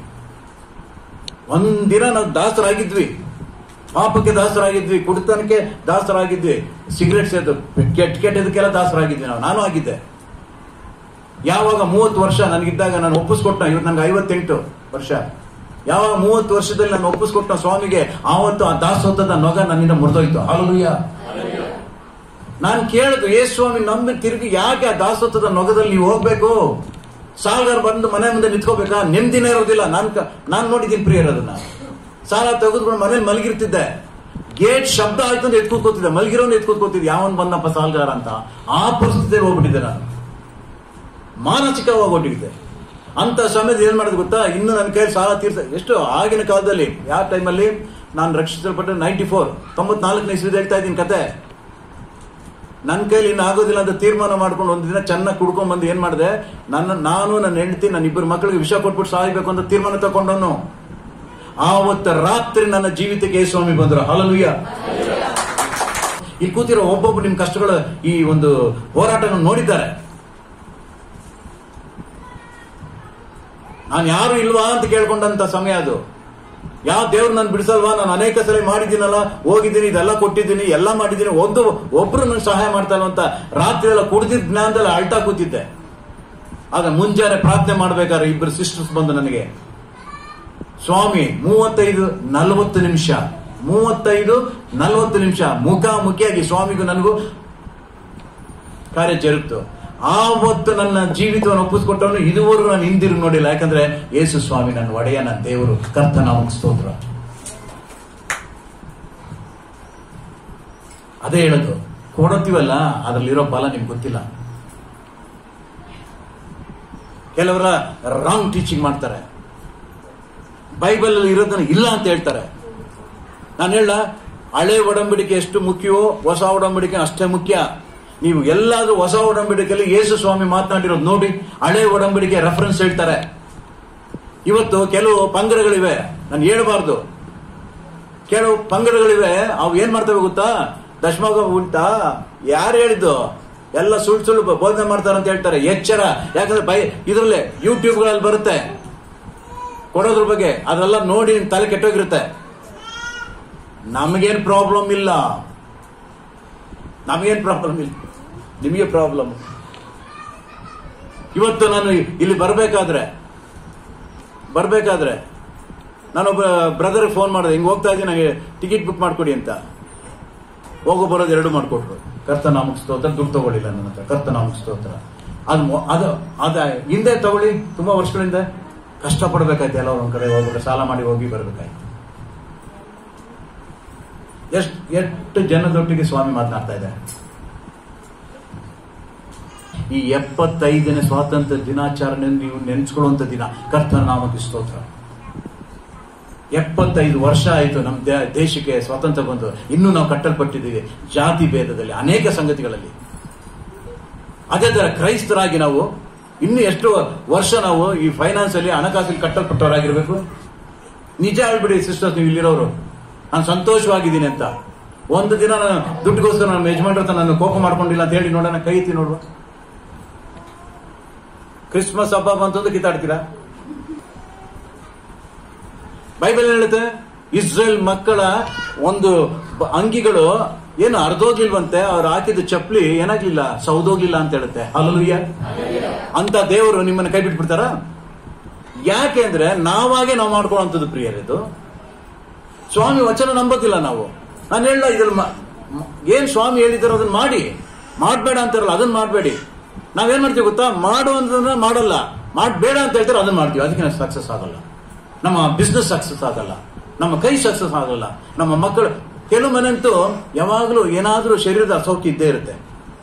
ಒಂದಿನ ನಾವು ದಾಸರಾಗಿದ್ವಿ ಪಾಪಕ್ಕೆ ದಾಸರಾಗಿದ್ವಿ ಕುಡಿತನಕ್ಕೆ ದಾಸರಾಗಿದ್ವಿ ಸಿಗರೆಟ್ ಸೇದು ಕೆಟ್ಟ ಕೆಟ್ಟದಕ್ಕೆಲ್ಲ ದಾಸರಾಗಿದ್ವಿ ನಾವು ನಾನು ಆಗಿದ್ದೆ ಯಾವಾಗ ಮೂವತ್ತು ವರ್ಷ ನನಗಿದ್ದಾಗ ನಾನು ಒಪ್ಪಿಸ್ಕೊಟ್ಟ ಇವತ್ತು ನನಗೆ ಐವತ್ತೆಂಟು ವರ್ಷ ಯಾವಾಗ ಮೂವತ್ತು ವರ್ಷದಲ್ಲಿ ನಾನು ಒಪ್ಪಿಸ್ಕೊಟ್ಟ ಸ್ವಾಮಿಗೆ ಆವತ್ತು ಆ ದಾಸೋತ್ತದ ನೊಗ ನನ್ನಿಂದ ಮುರಿದೋಯ್ತು ಹಾಲುಯ್ಯ ನಾನು ಕೇಳಿದ್ರು ಏ ಸ್ವಾಮಿ ನಂಬಿ ತಿರುಗಿ ಯಾಕೆ ಆ ದಾಸೋತ್ತದ ನೊಗದಲ್ಲಿ ನೀವು ಹೋಗ್ಬೇಕು ಸಾಲಗಾರ ಬಂದು ಮನೆ ಮುಂದೆ ನಿಂತ್ಕೋಬೇಕಾ ನೆಮ್ಮದಿನೇ ಇರೋದಿಲ್ಲ ನಾನ್ ಕ- ನಾನ್ ನೋಡಿದ್ದೀನಿ ಪ್ರಿಯರ್ ಅದನ್ನ ಸಾಲ ತೆಗೆದುಕೊಂಡು ಮನೇಲಿ ಮಲಗಿರ್ತಿದ್ದೆ ಗೇಟ್ ಶಬ್ದ ಆಯ್ತು ಅಂತ ಎತ್ಕೊಂಡ್ ಕೂತಿದ್ದೆ ಮಲಗಿರೋನ್ ಎತ್ಕೊಂಡ್ ಕೂತಿದ್ದೆ ಯಾವನ್ ಬಂದಪ್ಪ ಸಾಲಗಾರ ಅಂತ ಆ ಪರಿಸ್ಥಿತಿಯಲ್ಲಿ ಹೋಗ್ಬಿಟ್ಟಿದ್ದೆ ನಾನು ಮಾನಸಿಕವಾಗಿ ಹೊಟ್ಟಿದ್ದೆ ಅಂತ ಸಮಯದಲ್ಲಿ ಏನ್ ಮಾಡೋದು ಗೊತ್ತಾ ಇನ್ನು ನನ್ನ ಕೈಯಲ್ಲಿ ಸಾಲ ತೀರ್ಸ ಎಷ್ಟು ಆಗಿನ ಕಾಲದಲ್ಲಿ ಯಾವ ಟೈಮಲ್ಲಿ ನಾನು ರಕ್ಷಿಸಲ್ಪಟ್ಟ ನೈಂಟಿ ಫೋರ್ ತೊಂಬತ್ನಾಲ್ಕನೇ ಇಸ್ವಿದ ಹೇಳ್ತಾ ಇದ್ದೀನಿ ಕತೆ ನನ್ನ ಕೈಲಿ ಇನ್ನು ಆಗೋದಿಲ್ಲ ಅಂತ ತೀರ್ಮಾನ ಮಾಡ್ಕೊಂಡು ಒಂದು ದಿನ ಚೆನ್ನಾಗಿ ಕುಡ್ಕೊಂಡ್ ಬಂದು ಏನ್ ಮಾಡಿದೆ ನನ್ನ ನಾನು ನನ್ನ ಹೆಂಡತಿ ನನ್ನ ಇಬ್ಬರು ಮಕ್ಕಳಿಗೆ ವಿಷ ಕೊಟ್ಬಿಟ್ಟು ಸಾಯ್ಬೇಕು ಅಂತ ತೀರ್ಮಾನ ತಗೊಂಡವನು ಆವತ್ತ ರಾತ್ರಿ ನನ್ನ ಜೀವಿತಕ್ಕೆ ಯೇಸು ಸ್ವಾಮಿ ಬಂದ್ರು ಹಲಲುಯ್ಯ ಇಲ್ಲಿ ಕೂತಿರೋ ಒಬ್ಬೊಬ್ಬ ನಿಮ್ ಕಷ್ಟಗಳು ಈ ಒಂದು ಹೋರಾಟನ ನೋಡಿದ್ದಾರೆ ನಾನು ಯಾರು ಇಲ್ವಾ ಅಂತ ಕೇಳ್ಕೊಂಡಂತ ಸಮಯ ಅದು ಯಾವ ದೇವ್ರು ನಾನು ಬಿಡಿಸಲ್ವಾ ನಾನು ಅನೇಕ ಸಲ ಮಾಡಿದ್ದೀನಲ್ಲ ಹೋಗಿದ್ದೀನಿ ಇದೆಲ್ಲ ಕೊಟ್ಟಿದ್ದೀನಿ ಎಲ್ಲ ಮಾಡಿದ್ದೀನಿ ಒಂದು ಒಬ್ರು ನನ್ಗೆ ಸಹಾಯ ಮಾಡ್ತಾರೋ ಅಂತ ರಾತ್ರಿ ಎಲ್ಲ ಕುಡ್ದಿದ್ದ ಜ್ಞಾನದಲ್ಲಿ ಅಳ್ತಾ ಕೂತಿದ್ದೆ ಆಗ ಮುಂಜಾನೆ ಪ್ರಾರ್ಥನೆ ಮಾಡ್ಬೇಕಾದ್ರೆ ಇಬ್ಬರು ಸಿಸ್ಟರ್ಸ್ ಬಂದು ನನಗೆ ಸ್ವಾಮಿ ಮೂವತ್ತೈದು ನಲವತ್ತು ನಿಮಿಷ ಮೂವತ್ತೈದು ನಲವತ್ತು ನಿಮಿಷ ಮುಖಾಮುಖಿಯಾಗಿ ಸ್ವಾಮಿಗೂ ನನಗೂ ಕಾರ್ಯ ಜರುಗಿತು ಆವತ್ತು ನನ್ನ ಜೀವಿತವನ್ನು ಒಪ್ಪಿಸ್ಕೊಟ್ಟವನು ಇದುವರೆಗೂ ನಾನು ಹಿಂದಿರು ನೋಡಿಲ್ಲ ಯಾಕಂದ್ರೆ ಯೇಸು ಸ್ವಾಮಿ ನನ್ನ ಒಡೆಯ ನನ್ನ ದೇವರು ಕರ್ತ ನಾಮಕ್ಕೆ ಸ್ತೋತ್ರ ಅದೇ ಹೇಳೋದು ಕೊಡುತ್ತೀವಲ್ಲ ಅದರಲ್ಲಿರೋ ಬಲ ನಿಮ್ಗೆ ಗೊತ್ತಿಲ್ಲ ಕೆಲವರ ರಾಂಗ್ ಟೀಚಿಂಗ್ ಮಾಡ್ತಾರೆ ಬೈಬಲ್ ಅಲ್ಲಿ ಇರೋದನ್ನ ಇಲ್ಲ ಅಂತ ಹೇಳ್ತಾರೆ ನಾನು ಹೇಳ ಹಳೆ ಒಡಂಬಡಿಕೆ ಎಷ್ಟು ಮುಖ್ಯವೋ ಹೊಸ ಒಡಂಬಡಿಕೆ ಅಷ್ಟೇ ಮುಖ್ಯ ನೀವು ಎಲ್ಲಾದ್ರೂ ಹೊಸ ಒಡಂಬಡಿಕೆಯಲ್ಲಿ ಯೇಸು ಸ್ವಾಮಿ ಮಾತನಾಡಿರೋದು ನೋಡಿ ಹಳೆ ಒಡಂಬಡಿಕೆ ರೆಫರೆನ್ಸ್ ಹೇಳ್ತಾರೆ ಇವತ್ತು ಕೆಲವು ಪಂಗಡಗಳಿವೆ ನಾನು ಹೇಳ್ಬಾರ್ದು ಕೆಲವು ಪಂಗಡಗಳಿವೆ ಅವು ಏನ್ ಮಾಡ್ತವೆ ಗೊತ್ತಾ ದಶಮಗ ಉಂಟಾ ಯಾರು ಹೇಳಿದ್ದು ಎಲ್ಲ ಸುಳ್ಳು ಸುಳ್ಳು ಬೋಧನೆ ಮಾಡ್ತಾರೆ ಅಂತ ಹೇಳ್ತಾರೆ ಎಚ್ಚರ ಯಾಕಂದ್ರೆ ಬೈ ಇದರಲ್ಲೇ ಯೂಟ್ಯೂಬ್ಗಳಲ್ಲಿ ಬರುತ್ತೆ ಕೊಡೋದ್ರ ಬಗ್ಗೆ ಅದೆಲ್ಲ ನೋಡಿ ನಿಮ್ ತಲೆ ಕೆಟ್ಟೋಗಿರುತ್ತೆ ನಮಗೇನ್ ಪ್ರಾಬ್ಲಮ್ ಇಲ್ಲ ನಮಗೇನ್ ಪ್ರಾಬ್ಲಮ್ ಇಲ್ಲ ನಿಮಗೆ ಪ್ರಾಬ್ಲಮ್ ಇವತ್ತು ನಾನು ಇಲ್ಲಿ ಬರಬೇಕಾದ್ರೆ ಬರಬೇಕಾದ್ರೆ ನಾನೊಬ್ಬ ಬ್ರದರ್ ಫೋನ್ ಮಾಡಿದೆ ಹಿಂಗೆ ಹೋಗ್ತಾ ಇದ್ದೀನಿ ನನಗೆ ಟಿಕೆಟ್ ಬುಕ್ ಮಾಡ್ಕೊಡಿ ಅಂತ ಹೋಗೋ ಬರೋದು ಎರಡು ಮಾಡಿಕೊಟ್ರು ಕರ್ತ ನಾಮಕ್ ಸ್ತೋತ್ರ ದುಡ್ಡು ತಗೊಳ್ಳಿಲ್ಲ ನನ್ನ ಹತ್ರ ಕರ್ತ ನಾಮಕ್ ಸ್ತೋತ್ರ ಅದು ಮೊ- ಅದು ಅದ ಹಿಂದೆ ತಗೊಳ್ಳಿ ತುಂಬಾ ವರ್ಷಗಳಿಂದ ಕಷ್ಟಪಡ್ಬೇಕಾಯ್ತು ಎಲ್ಲ ಒಂದ್ ಕಡೆ ಹೋಗ್ಬೇಕು ಸಾಲ ಮಾಡಿ ಹೋಗಿ ಬರ್ಬೇಕಾಯ್ತು ಎಷ್ಟು ಎಷ್ಟು ಜನದೊಟ್ಟಿಗೆ ಸ್ವಾಮಿ ಮಾತನಾಡ್ತಾ ಇದ್ದಾರೆ ಈ ಎಪ್ಪತ್ತೈದನೇ ಸ್ವಾತಂತ್ರ್ಯ ದಿನಾಚರಣೆ ನೀವು ನೆನೆಸ್ಕೊಳ್ಳುವಂತ ದಿನ ಕರ್ತನ ನಾಮಕ್ಕೆ ಸ್ತೋತ್ರ ಎಪ್ಪತ್ತೈದು ವರ್ಷ ಆಯಿತು ನಮ್ಮ ದೇ- ದೇಶಕ್ಕೆ ಸ್ವಾತಂತ್ರ್ಯ ಬಂದು ಇನ್ನೂ ನಾವು ಕಟ್ಟಲ್ಪಟ್ಟಿದ್ದೀವಿ ಜಾತಿ ಭೇದದಲ್ಲಿ ಅನೇಕ ಸಂಗತಿಗಳಲ್ಲಿ ಅದೇ ತರ ಕ್ರೈಸ್ತರಾಗಿ ನಾವು ಇನ್ನು ಎಷ್ಟು ವರ್ಷ ನಾವು ಈ ಫೈನಾನ್ಸ್ ಅಲ್ಲಿ ಹಣಕಾಸಲ್ಲಿ ಕಟ್ಟಲ್ಪಟ್ಟವರಾಗಿರ್ಬೇಕು ನಿಜ ಹೇಳ್ಬಿಡಿ ಸಿಸ್ಟರ್ಸ್ ನೀವು ಇಲ್ಲಿರೋರು ನಾನು ಸಂತೋಷವಾಗಿದ್ದೀನಿ ಅಂತ ಒಂದು ದಿನ ನಾನು ದುಡ್ಡುಗೋಸ್ಕರ ನಮ್ಮ ಯಜಮಾನ್ರ ಹತ್ರ ನಾನು ಕೋಪ ಮಾಡ್ಕೊಂಡಿಲ್ಲ ಅಂತ ಹೇಳಿ ನೋಡೋಣ ಕೈ ಎತ್ತಿ ನೋಡುವ ಕ್ರಿಸ್ಮಸ್ ಹಬ್ಬ ಬಂತಂದು ಕಿತ್ತಾಡ್ತೀರಾ ಬೈಬಲ್ ಏನ್ ಹೇಳುತ್ತೆ ಇಸ್ರೇಲ್ ಮಕ್ಕಳ ಒಂದು ಬ- ಅಂಗಿಗಳು ಏನು ಅರ್ಧೋಗ್ಲಿಲ್ವಂತೆ ಅವ್ರು ಹಾಕಿದ ಚಪ್ಪಲಿ ಏನಾಗ್ಲಿಲ್ಲ ಸೌದೋಗ್ಲಿಲ್ಲ ಅಂತ ಹೇಳುತ್ತೆ ಅಲ್ಲೂಯ್ಯ ಅಂತ ದೇವರು ನಿಮ್ಮನ್ನ ಕೈ ಬಿಟ್ಬಿಡ್ತಾರ ಯಾಕೆ ಅಂದ್ರೆ ನಾವಾಗೆ ನಾವು ಮಾಡ್ಕೊಳ್ಳುವಂಥದ್ದು ಪ್ರಿಯರಿದು ಸ್ವಾಮಿ ವಚನ ನಂಬೋದಿಲ್ಲ ನಾವು ನಾನು ಹೇಳ ಇದ್ರಲ್ಲಿ ಮ- ಮ- ಏನ್ ಸ್ವಾಮಿ ಹೇಳಿದಾರೋ ಅದನ್ನ ಮಾಡಿ ಮಾಡ್ಬೇಡ ಅಂತಾರಲ್ಲ ಅದನ್ನ ಮಾಡಬೇಡಿ ನಾವೇನ್ ಮಾಡ್ತೀವಿ ಗೊತ್ತಾ ಮಾಡು ಅಂತಂದ್ರೆ ಮಾಡಲ್ಲ ಮಾಡ್ಬೇಡ ಅಂತ ಹೇಳ್ತಾರೆ ಅದನ್ನ ಮಾಡ್ತೀವಿ ಅದಕ್ಕೆ ನಾವು ಸಕ್ಸಸ್ ಆಗಲ್ಲ ನಮ್ಮ ಬಿಸ್ನೆಸ್ ಸಕ್ಸಸ್ ಆಗಲ್ಲ ನಮ್ಮ ಕೈ ಸಕ್ಸಸ್ ಆಗಲ್ಲ ನಮ್ಮ ಮಕ್ಕಳು ಕೆಲವು ಮನೆಂತೂ ಯಾವಾಗಲೂ ಏನಾದ್ರೂ ಶರೀರದ ಅಸೌಖ್ಯ ಇದ್ದೇ ಇರುತ್ತೆ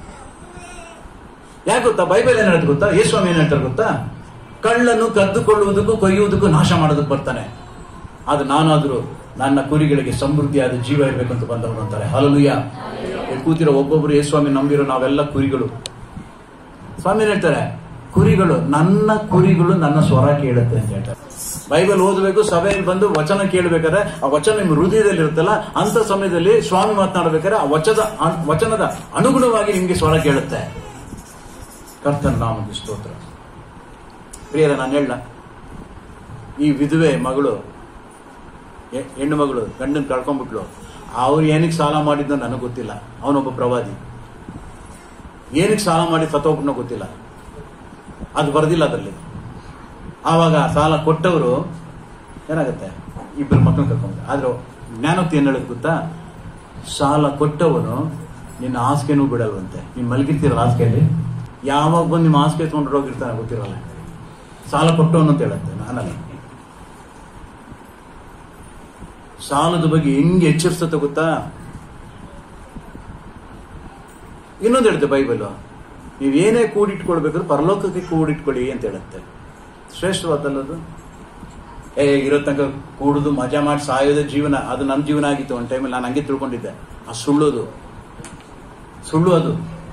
ಯಾಕೆ ಗೊತ್ತಾ ಬೈಬಲ್ ಏನ್ ಹೇಳುತ್ತೆ ಗೊತ್ತಾ ಯೇಸ್ವಾಮಿ ಏನ್ ಹೇಳ್ತಾರೆ ಗೊತ್ತಾ ಕಳ್ಳನ್ನು ಕದ್ದುಕೊಳ್ಳುವುದಕ್ಕೂ ಕೊಯ್ಯುವುದಕ್ಕೂ ನಾಶ ಮಾಡೋದಕ್ಕೆ ಬರ್ತಾನೆ ಅದು ನಾನಾದ್ರೂ ನನ್ನ ಕುರಿಗಳಿಗೆ ಸಮೃದ್ಧಿಯಾದ ಜೀವ ಇರಬೇಕು ಅಂತ ಬಂದವರು ಅಂತಾರೆ ಹಲಲುಯ್ಯ ಇಲ್ಲಿ ಕೂತಿರೋ ಒಬ್ಬೊಬ್ರು ಯೇಸ್ವಾಮಿ ನಂಬಿರೋ ನಾವೆಲ್ಲ ಕುರಿಗಳು ಸ್ವಾಮಿ ಏನ್ ಹೇಳ್ತಾರೆ ಕುರಿಗಳು ನನ್ನ ಕುರಿಗಳು ನನ್ನ ಸ್ವರ ಕೇಳುತ್ತೆ ಅಂತ ಹೇಳ್ತಾರೆ ಬೈಬಲ್ ಓದಬೇಕು ಸಭೆಯಲ್ಲಿ ಬಂದು ವಚನ ಕೇಳಬೇಕಾದ್ರೆ ಆ ವಚನ ನಿಮ್ಮ ಹೃದಯದಲ್ಲಿ ಇರುತ್ತಲ್ಲ ಅಂತ ಸಮಯದಲ್ಲಿ ಸ್ವಾಮಿ ಮಾತನಾಡಬೇಕಾದ್ರೆ ಆ ವಚದ ವಚನದ ಅನುಗುಣವಾಗಿ ನಿಮ್ಗೆ ಸ್ವರ ಕೇಳುತ್ತೆ ಕರ್ತನ ನಾಮಕ್ಕೆ ಸ್ತೋತ್ರ ಪ್ರಿಯರ ನಾನು ಹೇಳ ಈ ವಿಧವೆ ಮಗಳು ಹೆ- ಹೆಣ್ಣು ಮಗಳು ಗಂಡನ್ ಕಳ್ಕೊಂಡ್ಬಿಟ್ಲು ಅವ್ರು ಏನಕ್ಕೆ ಸಾಲ ಮಾಡಿದ್ನೋ ನನಗೆ ಗೊತ್ತಿಲ್ಲ ಅವನೊಬ್ಬ ಪ್ರವಾದಿ ಏನಕ್ಕೆ ಸಾಲ ಮಾಡಿ ಸತ್ತೋಗ್ಬಿಟ್ನೋ ಗೊತ್ತಿಲ್ಲ ಅದು ಬರ್ದಿಲ್ಲ ಅದರಲ್ಲಿ ಆವಾಗ ಸಾಲ ಕೊಟ್ಟವರು ಏನಾಗುತ್ತೆ ಇಬ್ಬರು ಮಕ್ಕಳು ಕರ್ಕೊಂಡು ಆದ್ರೆ ಜ್ಞಾನೋಕ್ತಿ ಏನ್ ಹೇಳೋದು ಗೊತ್ತಾ ಸಾಲ ಕೊಟ್ಟವನು ನಿನ್ನ ಹಾಸಿಗೆನೂ ಬಿಡಲ್ವಂತೆ ನೀನ್ ಮಲಗಿರ್ತೀರಲ್ಲ ಹಾಸಿಗೆಯಲ್ಲಿ ಯಾವಾಗ ಬಂದು ನಿಮ್ಮ ಹಾಸಿಗೆ ಎತ್ಕೊಂಡು ಹೋಗಿರ್ತಾನೆ ಗೊತ್ತಿರಲ್ಲ ಸಾಲ ಕೊಟ್ಟವನು ಅಂತ ಹೇಳುತ್ತೆ ನಾನಲ್ಲ ಸಾಲದ ಬಗ್ಗೆ ಹೆಂಗೆ ಎಚ್ಚರಿಸುತ್ತೆ ಗೊತ್ತಾ ಇನ್ನೊಂದು ಹೇಳುತ್ತೆ ಬೈಬಲ್ ನೀವೇನೇ ಕೂಡಿಟ್ಕೊಳ್ಬೇಕಾದ್ರೆ ಪರಲೋಕಕ್ಕೆ ಕೂಡಿಟ್ಕೊಳ್ಳಿ ಅಂತ ಹೇಳುತ್ತೆ ಶ್ರೇಷ್ಠವಾದಲ್ಲದು ಏ ಇರೋ ತನಕ ಕೂಡುದು ಮಜಾ ಮಾಡಿ ಸಾಯೋದೇ ಜೀವನ ಅದು ನನ್ನ ಜೀವನ ಆಗಿತ್ತು ಒಂದು ಟೈಮಲ್ಲಿ ನಾನು ಹಂಗೆ ತಿಳ್ಕೊಂಡಿದ್ದೆ ಆ ಸುಳ್ಳೋದು ಸುಳ್ಳು ಅದು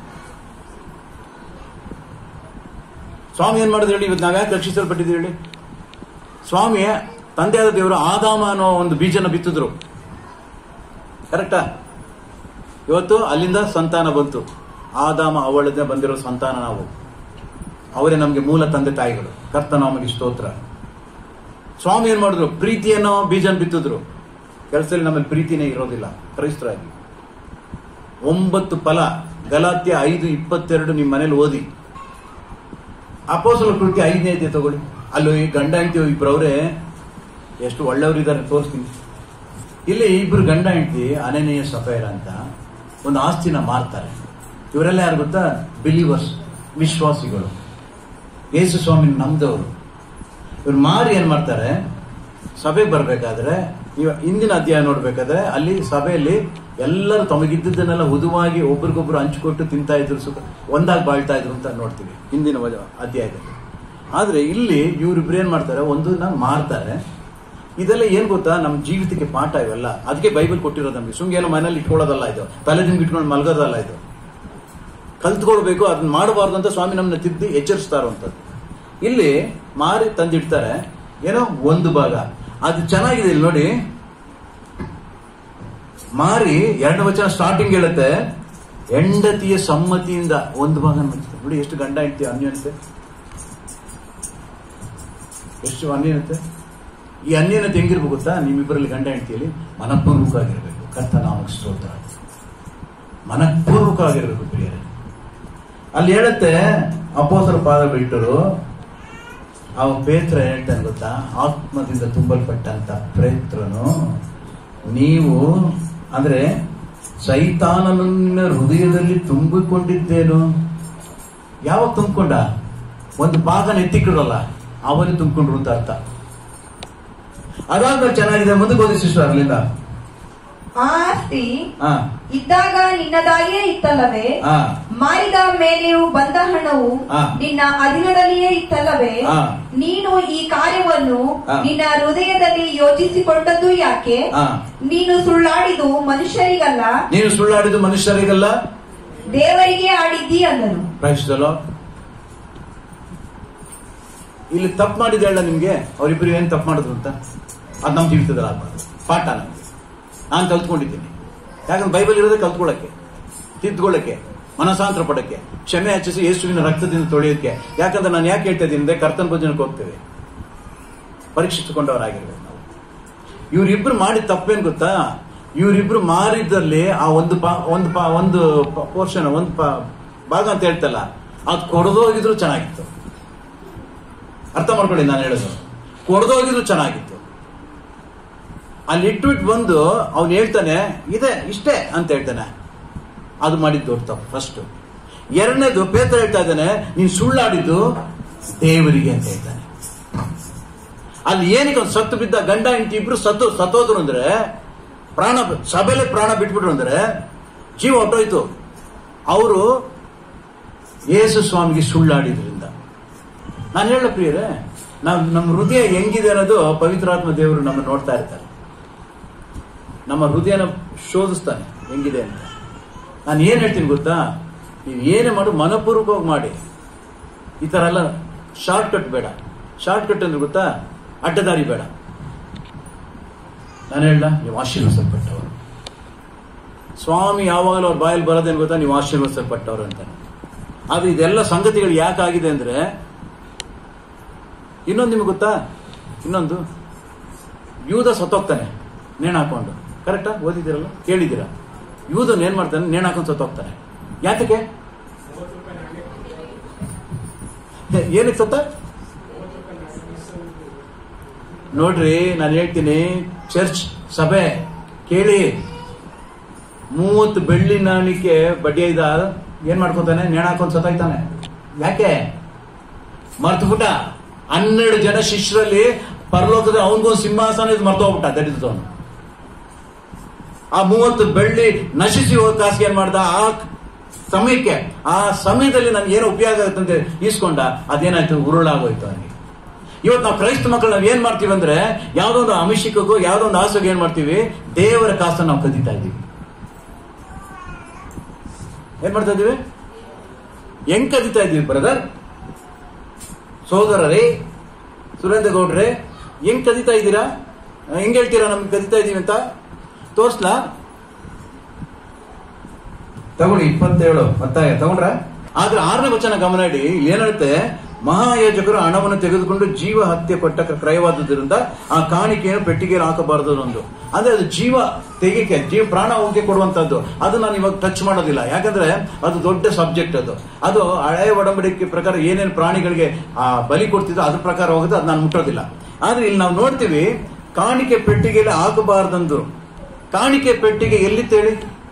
ಸ್ವಾಮಿ ಏನ್ ಮಾಡಿದ್ರು ಹೇಳಿ ಇವತ್ತು ನಾವ್ಯಾಕೆ ರಕ್ಷಿಸಲ್ಪಟ್ಟಿದ್ದೀವಿ ಹೇಳಿ ಸ್ವಾಮಿ ತಂದೆಯಾದ ದೇವರು ಆದಾಮ ಅನ್ನೋ ಒಂದು ಬೀಜನ ಬಿತ್ತಿದ್ರು ಕರೆಕ್ಟಾ ಇವತ್ತು ಅಲ್ಲಿಂದ ಸಂತಾನ ಬಂತು ಆದಾಮ ಅವಳದೇ ಬಂದಿರೋ ಸಂತಾನ ನಾವು ಅವರೇ ನಮಗೆ ಮೂಲ ತಂದೆ ತಾಯಿಗಳು ಕರ್ತ ನಮಗೆ ಸ್ತೋತ್ರ ಸ್ವಾಮಿ ಏನ್ ಮಾಡಿದ್ರು ಪ್ರೀತಿಯನ್ನೋ ಬೀಜನ ಬಿತ್ತಿದ್ರು ಕೆಲಸದಲ್ಲಿ ನಮ್ಮಲ್ಲಿ ಪ್ರೀತಿನೇ ಇರೋದಿಲ್ಲ ಕ್ರೈಸ್ತರಾಗಿ ಒಂಬತ್ತು ಫಲ ಗಲಾತ್ಯ ಐದು ಇಪ್ಪತ್ತೆರಡು ನಿಮ್ಮ ಮನೇಲಿ ಓದಿ ಅಪೋಸಲ ಕೃತ್ಯ ಐದನೇ ಐತೆ ತಗೊಳ್ಳಿ ಅಲ್ಲಿ ಈ ಗಂಡ ಹೆಂಡತಿ ಇಬ್ಬರವ್ರೆ ಎಷ್ಟು ಒಳ್ಳೆಯವರು ಇದ್ದಾರೆ ತೋರಿಸ್ತೀನಿ ಇಲ್ಲಿ ಇಬ್ರು ಗಂಡ ಹೆಂಡತಿ ಅನನೀಯ ಸಫೈರ್ ಅಂತ ಒಂದು ಆಸ್ತಿನ ಮಾರ್ತಾರೆ ಇವರೆಲ್ಲ ಯಾರು ಗೊತ್ತಾ ಬಿಲೀವರ್ಸ್ ವಿಶ್ವಾಸಿಗಳು ಯೇಸು ಸ್ವಾಮಿ ನಮ್ದವರು ಇವ್ರು ಮಾರಿ ಏನ್ ಮಾಡ್ತಾರೆ ಸಭೆಗೆ ಬರ್ಬೇಕಾದ್ರೆ ಇವ ಇಂದಿನ ಅಧ್ಯಾಯ ನೋಡ್ಬೇಕಾದ್ರೆ ಅಲ್ಲಿ ಸಭೆಯಲ್ಲಿ ಎಲ್ಲರೂ ತಮಗಿದ್ದದನ್ನೆಲ್ಲ ಹುದುವಾಗಿ ಒಬ್ರಿಗೊಬ್ರು ಹಂಚಿಕೊಟ್ಟು ತಿಂತಾ ಇದ್ರು ಸುಖ ಒಂದಾಗಿ ಬಾಳ್ತಾ ಇದ್ರು ಅಂತ ನೋಡ್ತೀವಿ ಹಿಂದಿನ ವಚ- ಅಧ್ಯಾಯದಲ್ಲಿ ಆದ್ರೆ ಇಲ್ಲಿ ಇವ್ರಿಬ್ರು ಏನ್ ಮಾಡ್ತಾರೆ ಒಂದನ್ನ ಮಾರ್ತಾರೆ ಇದೆಲ್ಲ ಏನ್ ಗೊತ್ತಾ ನಮ್ಮ ಜೀವಿತಕ್ಕೆ ಪಾಠ ಇವೆಲ್ಲ ಅದಕ್ಕೆ ಬೈಬಲ್ ಕೊಟ್ಟಿರೋದು ನಮಗೆ ಸುಮ್ಗೇನೋ ಮನೇಲಿ ಇಟ್ಕೊಳ್ಳೋದಲ್ಲ ಇದು ತಲೆ ದಿಂಗ್ ಇಟ್ಕೊಂಡು ಮಲಗೋದಲ್ಲ ಇದು ಕಲ್ತ್ಕೊಳ್ಬೇಕು ಅದನ್ನ ಮಾಡಬಾರ್ದು ಅಂತ ಸ್ವಾಮಿ ನಮ್ಮನ್ನ ತಿದ್ದಿ ಎಚ್ಚರಿಸ್ತಾರಂಥದ್ದು ಇಲ್ಲಿ ಮಾರಿ ತಂದಿಡ್ತಾರೆ ಏನೋ ಒಂದು ಭಾಗ ಅದು ಚೆನ್ನಾಗಿದೆ ಇಲ್ಲಿ ನೋಡಿ ಮಾರಿ ಎರಡು ವಚನ ಸ್ಟಾರ್ಟಿಂಗ್ ಹೇಳುತ್ತೆ ಹೆಂಡತಿಯ ಸಮ್ಮತಿಯಿಂದ ಒಂದು ಭಾಗ ಮಾಡ್ತಾರೆ ನೋಡಿ ಎಷ್ಟು ಗಂಡ ಹೆಂಡತಿ ಅನ್ಯೋನ್ಯತೆ ಎಷ್ಟು ಅನ್ಯೋನ್ಯತೆ ಈ ಅನ್ಯೋನ್ಯತೆ ಹೆಂಗಿರ್ಬೇಕು ಗೊತ್ತಾ ನಿಮ್ಮಿಬ್ಬರಲ್ಲಿ ಗಂಡ ಹೆಂಡತಿಯಲ್ಲಿ ಮನಪೂರ್ವಕ ಆಗಿರ್ಬೇಕು ಕರ್ತ ನಾಮಕ ಸ್ತೋತ್ರ ಮನಪೂರ್ವಕ ಆಗಿರ್ಬೇಕು ಪ್ರಿಯರೇ ಅಲ್ಲಿ ಹೇಳುತ್ತೆ ಅಪೋಸರ ಪಾದ ಬಿಟ್ಟರು ಅವ ಪೇತ್ರ ಹೇಳ್ತಾನೆ ಗೊತ್ತಾ ಆತ್ಮದಿಂದ ತುಂಬಲ್ಪಟ್ಟಂತ ಪ್ರೇತ್ರನು ನೀವು ಅಂದ್ರೆ ಸೈತಾನನ ಹೃದಯದಲ್ಲಿ ತುಂಬಿಕೊಂಡಿದ್ದೇನು ಯಾವಾಗ ತುಂಬಿಕೊಂಡ ಒಂದು ಭಾಗನ ಎತ್ತಿಕ್ಕಿಡಲ್ಲ ಅವನು ತುಂಬಿಕೊಂಡ್ರು ಅಂತ ಅರ್ಥ ಅದಾದ್ಮೇಲೆ ಚೆನ್ನಾಗಿದೆ ಮುಂದಕ್ಕೆ ಓದಿ ಸಿಸ್ಟರ್ ಅಲ್ಲಿಂದ
ಆ ಆಸ್ತಿ
ಹಾ
ಇದ್ದಾಗ ನಿನ್ನದಾಗಿಯೇ ಇತ್ತಲ್ಲವೇ
ಹಾ
ಮಾರಿದ ಮೇಲೆಯೂ ಬಂದ ಹಣವು
ಆ.
ನಿನ್ನ ಅಧೀನದಲ್ಲಿಯೇ ಇತ್ತಲ್ಲವೇ
ಆ.
ನೀನು ಈ ಕಾರ್ಯವನ್ನು
ಆ.
ನಿನ್ನ ಹೃದಯದಲ್ಲಿ ಯೋಚಿಸಿಕೊಂಡದ್ದು ಯಾಕೆ
ಆ.
ನೀನು ಸುಳ್ಳಾಡಿದು ಮನುಷ್ಯರಿಗಲ್ಲ
ನೀನು ಸುಳ್ಳಾಡಿದ್ದು ಮನುಷ್ಯರಿಗಲ್ಲ
ದೇವರಿಗೆ ಆಡಿದ್ದಿ ಅಂದನು
ಪ್ರಶ್ನಲ್ಲ ಇಲ್ಲಿ ತಪ್ಪು ಮಾಡಿದ ಹೇಳ ನಿಮ್ಗೆ ಅವರಿಬ್ಬರು ಏನ್ ತಪ್ಪು ಮಾಡಿದ್ರು ಅಂತ ಅದು ನಮ್ಮ ಜೀವಿತದಲ್ಲಿ ಆಗ್ಬಾರ್ದು ಪಾಠ ನಮ್ಗೆ ನಾನು ಕಲ್ತ್ಕೊಂಡಿದ್ದೀನಿ ಯಾಕಂದ್ರೆ ಬೈಬಲ್ ಇರೋದೇ ಕಲ್ತ್ಕೊಳ್ಳಕ್ಕೆ ತಿದ್ದುಕೊಳ್ಳಕ್ಕೆ ಮನಸಾಂತರ ಪಡಕ್ಕೆ ಕ್ಷಮೆ ಹಚ್ಚಿಸಿ ಯೇಸುವಿನ ರಕ್ತದಿಂದ ತೊಳೆಯೋಕೆ ಯಾಕಂದ್ರೆ ನಾನು ಯಾಕೆ ಹೇಳ್ತಾ ಇದ್ದೀನಿ ಅಂದ್ರೆ ಕರ್ತನ ಭೋಜನಕ್ಕೆ ಹೋಗ್ತೇವೆ ಪರೀಕ್ಷಿಸಿಕೊಂಡವರಾಗಿರ್ಬೇಕು ನಾವು ಇವರಿಬ್ರು ಮಾಡಿದ ತಪ್ಪೇನ್ ಗೊತ್ತಾ ಇವರಿಬ್ರು ಮಾರಿದ್ದಲ್ಲಿ ಆ ಒಂದು ಪಾ ಒಂದು ಪಾ ಒಂದು ಪೋರ್ಷನ್ ಒಂದು ಪಾ ಭಾಗ ಅಂತ ಹೇಳ್ತಲ್ಲ ಅದು ಕೊಡದೋಗಿದ್ರು ಚೆನ್ನಾಗಿತ್ತು ಅರ್ಥ ಮಾಡ್ಕೊಳ್ಳಿ ನಾನು ಹೇಳೋದು ಕೊಡದೋಗಿದ್ರು ಚೆನ್ನಾಗಿತ್ತು ಅಲ್ಲಿ ಇಟ್ಬಿಟ್ಟು ಬಂದು ಅವ್ನು ಹೇಳ್ತಾನೆ ಇದೆ ಇಷ್ಟೇ ಅಂತ ಹೇಳ್ತಾನೆ ಅದು ಮಾಡಿದ್ದು ದೊಡ್ಡ ತಪ್ಪು ಫಸ್ಟ್ ಎರಡನೇದು ಪೇತ್ರ ಹೇಳ್ತಾ ಇದ್ದಾನೆ ನೀನು ಸುಳ್ಳಾಡಿದ್ದು ದೇವರಿಗೆ ಅಂತ ಹೇಳ್ತಾನೆ ಅಲ್ಲಿ ಏನಕ್ಕೆ ಒಂದು ಸತ್ತು ಬಿದ್ದ ಗಂಡ ಹೆಂಡತಿ ಇಬ್ರು ಸತ್ತು ಸತ್ತೋದ್ರು ಅಂದ್ರೆ ಪ್ರಾಣ ಸಭೆಲೆ ಪ್ರಾಣ ಬಿಟ್ಬಿಟ್ರು ಅಂದ್ರೆ ಜೀವ ಹೊಟ್ಟೋಯ್ತು ಅವರು ಯೇಸು ಸ್ವಾಮಿಗೆ ಸುಳ್ಳಾಡಿದ್ರಿಂದ ನಾನು ಹೇಳ ಪ್ರಿಯರೇ ನಾವು ನಮ್ಮ ಹೃದಯ ಹೆಂಗಿದೆ ಅನ್ನೋದು ಪವಿತ್ರಾತ್ಮ ದೇವರು ನಮ್ಮ ನೋಡ್ತಾ ಇರ್ತಾರೆ ನಮ್ಮ ಹೃದಯನ ಶೋಧಿಸ್ತಾನೆ ಹೆಂಗಿದೆ ಅಂತ ನಾನು ಏನ್ ಹೇಳ್ತೀನಿ ಗೊತ್ತಾ ನೀವು ಏನೇ ಮಾಡು ಮನಪೂರ್ವಕವಾಗಿ ಮಾಡಿ ಈ ತರ ಎಲ್ಲ ಶಾರ್ಟ್ ಕಟ್ ಬೇಡ ಶಾರ್ಟ್ ಕಟ್ ಅಂದ್ರೆ ಗೊತ್ತಾ ಅಡ್ಡದಾರಿ ಬೇಡ ನಾನು ಹೇಳ ನೀವು ಆಶೀರ್ವದಿಸಲ್ಪಟ್ಟವರು ಸ್ವಾಮಿ ಯಾವಾಗಲೂ ಅವ್ರ ಬಾಯಲ್ಲಿ ಬರೋದೇನು ಗೊತ್ತಾ ನೀವು ಆಶೀರ್ವದಿಸಲ್ಪಟ್ಟವರು ಅಂತ ಆದ್ರೆ ಇದೆಲ್ಲ ಸಂಗತಿಗಳು ಯಾಕಾಗಿದೆ ಅಂದ್ರೆ ಇನ್ನೊಂದು ನಿಮ್ಗೆ ಗೊತ್ತಾ ಇನ್ನೊಂದು ಯೂದ ಸತ್ತೋಗ್ತಾನೆ ನೇಣು ಹಾಕೊಂಡು ಕರೆಕ್ಟಾ ಓದಿದ್ದೀರಲ್ಲ ಕೇಳಿದ್ದೀರಾ ಯೂದನ್ ಏನ್ ಮಾಡ್ತಾನೆ ನೇಣು ಹಾಕೊಂಡು ಸತ್ತೋಗ್ತಾನೆ ಯಾತಕ್ಕೆ ಏ- ಏನಕ್ಕೆ ಸತ್ತ ನೋಡ್ರಿ ನಾನು ಹೇಳ್ತೀನಿ ಚರ್ಚ್ ಸಭೆ ಕೇಳಿ ಮೂವತ್ತು ಬೆಳ್ಳಿ ನಾಣಿಕೆ ಬಡ್ಡಿ ಐದ ಏನ್ ಮಾಡ್ಕೊತಾನೆ ನೇಣ ಹಾಕೊಂಡು ಸತ್ತಾಯ್ತಾನೆ ಯಾಕೆ ಮರ್ತುಬಿಟ್ಟ ಹನ್ನೆರಡು ಜನ ಶಿಷ್ಯರಲ್ಲಿ ಪರಲೋಕದ ಅವನಿಗೊಂದು ಸಿಂಹಾಸನ ಇದು ಮರ್ತೋಗ್ಬಿಟ್ಟ ದಡಿದವನು ಆ ಮೂವತ್ತು ಬೆಳ್ಳಿ ನಶಿಸಿ ಹೋದ ಕಾಸಿಗೆ ಏನ್ ಮಾಡ್ದ ಆ ಸಮಯಕ್ಕೆ ಆ ಸಮಯದಲ್ಲಿ ನನ್ಗೆ ಏನೋ ಉಪಯೋಗ ಆಗುತ್ತೆ ಅಂತ ಈಸ್ಕೊಂಡ ಅದೇನಾಯ್ತು ಉರುಳಾಗೋಯ್ತು ಅವನಿಗೆ ಇವತ್ತು ನಾವು ಕ್ರೈಸ್ತ ಮಕ್ಕಳು ನಾವು ಏನ್ ಮಾಡ್ತೀವಿ ಅಂದ್ರೆ ಯಾವ್ದೋ ಒಂದು ಅಮಿಷಿಕಕ್ಕೂ ಯಾವ್ದೋ ಒಂದು ಆಸೆಗೆ ಏನ್ ಮಾಡ್ತೀವಿ ದೇವರ ಕಾಸನ್ನು ನಾವು ಕದೀತಾ ಇದ್ದೀವಿ ಏನ್ ಮಾಡ್ತಾ ಇದೀವಿ ಹೆಂಗ್ ಕದೀತಾ ಇದೀವಿ ಬ್ರದರ್ ಸೋದರರೇ ಸುರೇಂದ್ರ ಗೌಡ್ರೆ ಹೆಂಗ್ ಕದೀತಾ ಇದ್ದೀರಾ ಹೆಂಗ್ ಹೇಳ್ತೀರಾ ನಮ್ಗೆ ಕದೀತಾ ಇದೀವಿ ಅಂತ ತೋರ್ಸ್ಲಾ ತಗೊಳ್ಳಿ ಇಪ್ಪತ್ತೇಳು ಮತ್ತಾಯ ತಗೊಂಡ್ರ ಆದ್ರೆ ಆರನೇ ವಚನ ಗಮನ ಇಡಿ ಇಲ್ಲಿ ಏನ್ ಹೇಳುತ್ತೆ ಮಹಾಯಾಜಕರು ಹಣವನ್ನು ತೆಗೆದುಕೊಂಡು ಜೀವ ಹತ್ಯೆ ಕೊಟ್ಟ ಕ್ರಯವಾದುದರಿಂದ ಆ ಕಾಣಿಕೆಯನ್ನು ಪೆಟ್ಟಿಗೆಯಲ್ಲಿ ಹಾಕಬಾರದು ಒಂದು ಅಂದ್ರೆ ಅದು ಜೀವ ತೆಗಿಕೆ ಜೀವ ಪ್ರಾಣ ಹೋಗಿ ಕೊಡುವಂತದ್ದು ಅದು ನಾನು ಇವಾಗ ಟಚ್ ಮಾಡೋದಿಲ್ಲ ಯಾಕಂದ್ರೆ ಅದು ದೊಡ್ಡ ಸಬ್ಜೆಕ್ಟ್ ಅದು ಅದು ಹಳೆಯ ಒಡಂಬಡಿಕೆ ಪ್ರಕಾರ ಏನೇನು ಪ್ರಾಣಿಗಳಿಗೆ ಆ ಬಲಿ ಕೊಡ್ತಿದ್ದೋ ಅದ್ರ ಪ್ರಕಾರ ಹೋಗುತ್ತೆ ಅದು ನಾನು ಮುಟ್ಟೋದಿಲ್ಲ ಆದ್ರೆ ಇಲ್ಲಿ ನಾವು ನೋಡ್ತೀವಿ ಕಾಣಿಕೆ ಪೆಟ್ಟಿಗೆಯಲ್ಲಿ ಹಾಕಬಾರ್ದಂದು ಕಾಣಿಕೆ ಪೆಟ್ಟಿಗೆ ಎಲ್ಲಿತ್ತು ಹೇಳಿ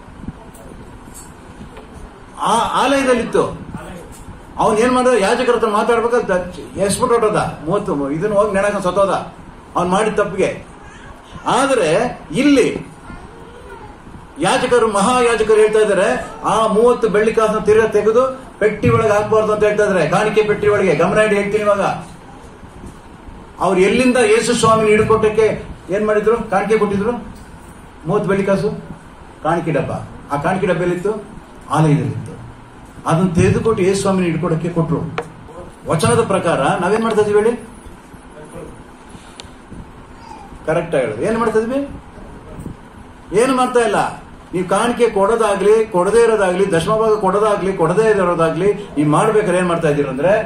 ಆ ಆಲಯದಲ್ಲಿತ್ತು ಅವನ್ ಏನ್ ಮಾಡಿದ ಯಾಜಕರ ಹತ್ರ ಮಾತಾಡ್ಬೇಕಾದ್ರೆ ಎಸ್ಬಿಟ್ಟು ಹೊಟ್ಟೋದ ಮೂವತ್ತು ಇದನ್ನ ಹೋಗಿ ನೆನಕ ಸತ್ತೋದ ಅವ್ನ್ ಮಾಡಿದ ತಪ್ಪಿಗೆ ಆದ್ರೆ ಇಲ್ಲಿ ಯಾಜಕರು ಮಹಾಯಾಜಕರು ಹೇಳ್ತಾ ಇದ್ದಾರೆ ಆ ಮೂವತ್ತು ಬೆಳ್ಳಿ ಕಾಸನ್ನ ತಿರ್ಗಾ ತೆಗೆದು ಪೆಟ್ಟಿ ಒಳಗೆ ಹಾಕ್ಬಾರ್ದು ಅಂತ ಹೇಳ್ತಾ ಇದ್ದಾರೆ ಕಾಣಿಕೆ ಪೆಟ್ಟಿ ಒಳಗೆ ಗಮನ ಇಡಿ ಹೇಳ್ತೀನಿ ಇವಾಗ ಅವ್ರು ಎಲ್ಲಿಂದ ಯೇಸು ಸ್ವಾಮಿ ಹಿಡ್ಕೊಟ್ಟಕ್ಕೆ ಏನ್ ಮಾಡಿದ್ರು ಕಾಣಿಕೆ ಕೊಟ್ಟಿದ್ರು ಮೂವತ್ತು ಬೆಳ್ಳಿ ಕಾಸು ಕಾಣಿಕೆ ಡಬ್ಬ ಆ ಕಾಣಿಕೆ ಡಬ್ಬ ಎಲ್ಲಿತ್ತು ಆಲಯದಲ್ಲಿತ್ತು ಅದನ್ನ ತೆಗೆದುಕೊಟ್ಟು ಯೇಸು ಸ್ವಾಮಿನ ಹಿಡ್ಕೊಡಕ್ಕೆ ಕೊಟ್ರು ವಚನದ ಪ್ರಕಾರ ನಾವೇನ್ ಮಾಡ್ತಾ ಇದೀವಿ ಹೇಳಿ ಕರೆಕ್ಟ್ ಹೇಳೋದು ಏನ್ ಮಾಡ್ತಾ ಇದೀವಿ ಏನು ಮಾಡ್ತಾ ಇಲ್ಲ ನೀವು ಕಾಣಿಕೆ ಕೊಡೋದಾಗ್ಲಿ ಕೊಡದೇ ಇರೋದಾಗ್ಲಿ ದಶಮಭಾಗ ಕೊಡೋದಾಗ್ಲಿ ಕೊಡದೇ ಇರೋದಾಗ್ಲಿ ನೀವು ಮಾಡ್ಬೇಕಾದ್ರೆ ಏನ್ ಮಾಡ್ತಾ ಇದ್ದೀರ ಅಂದ್ರೆ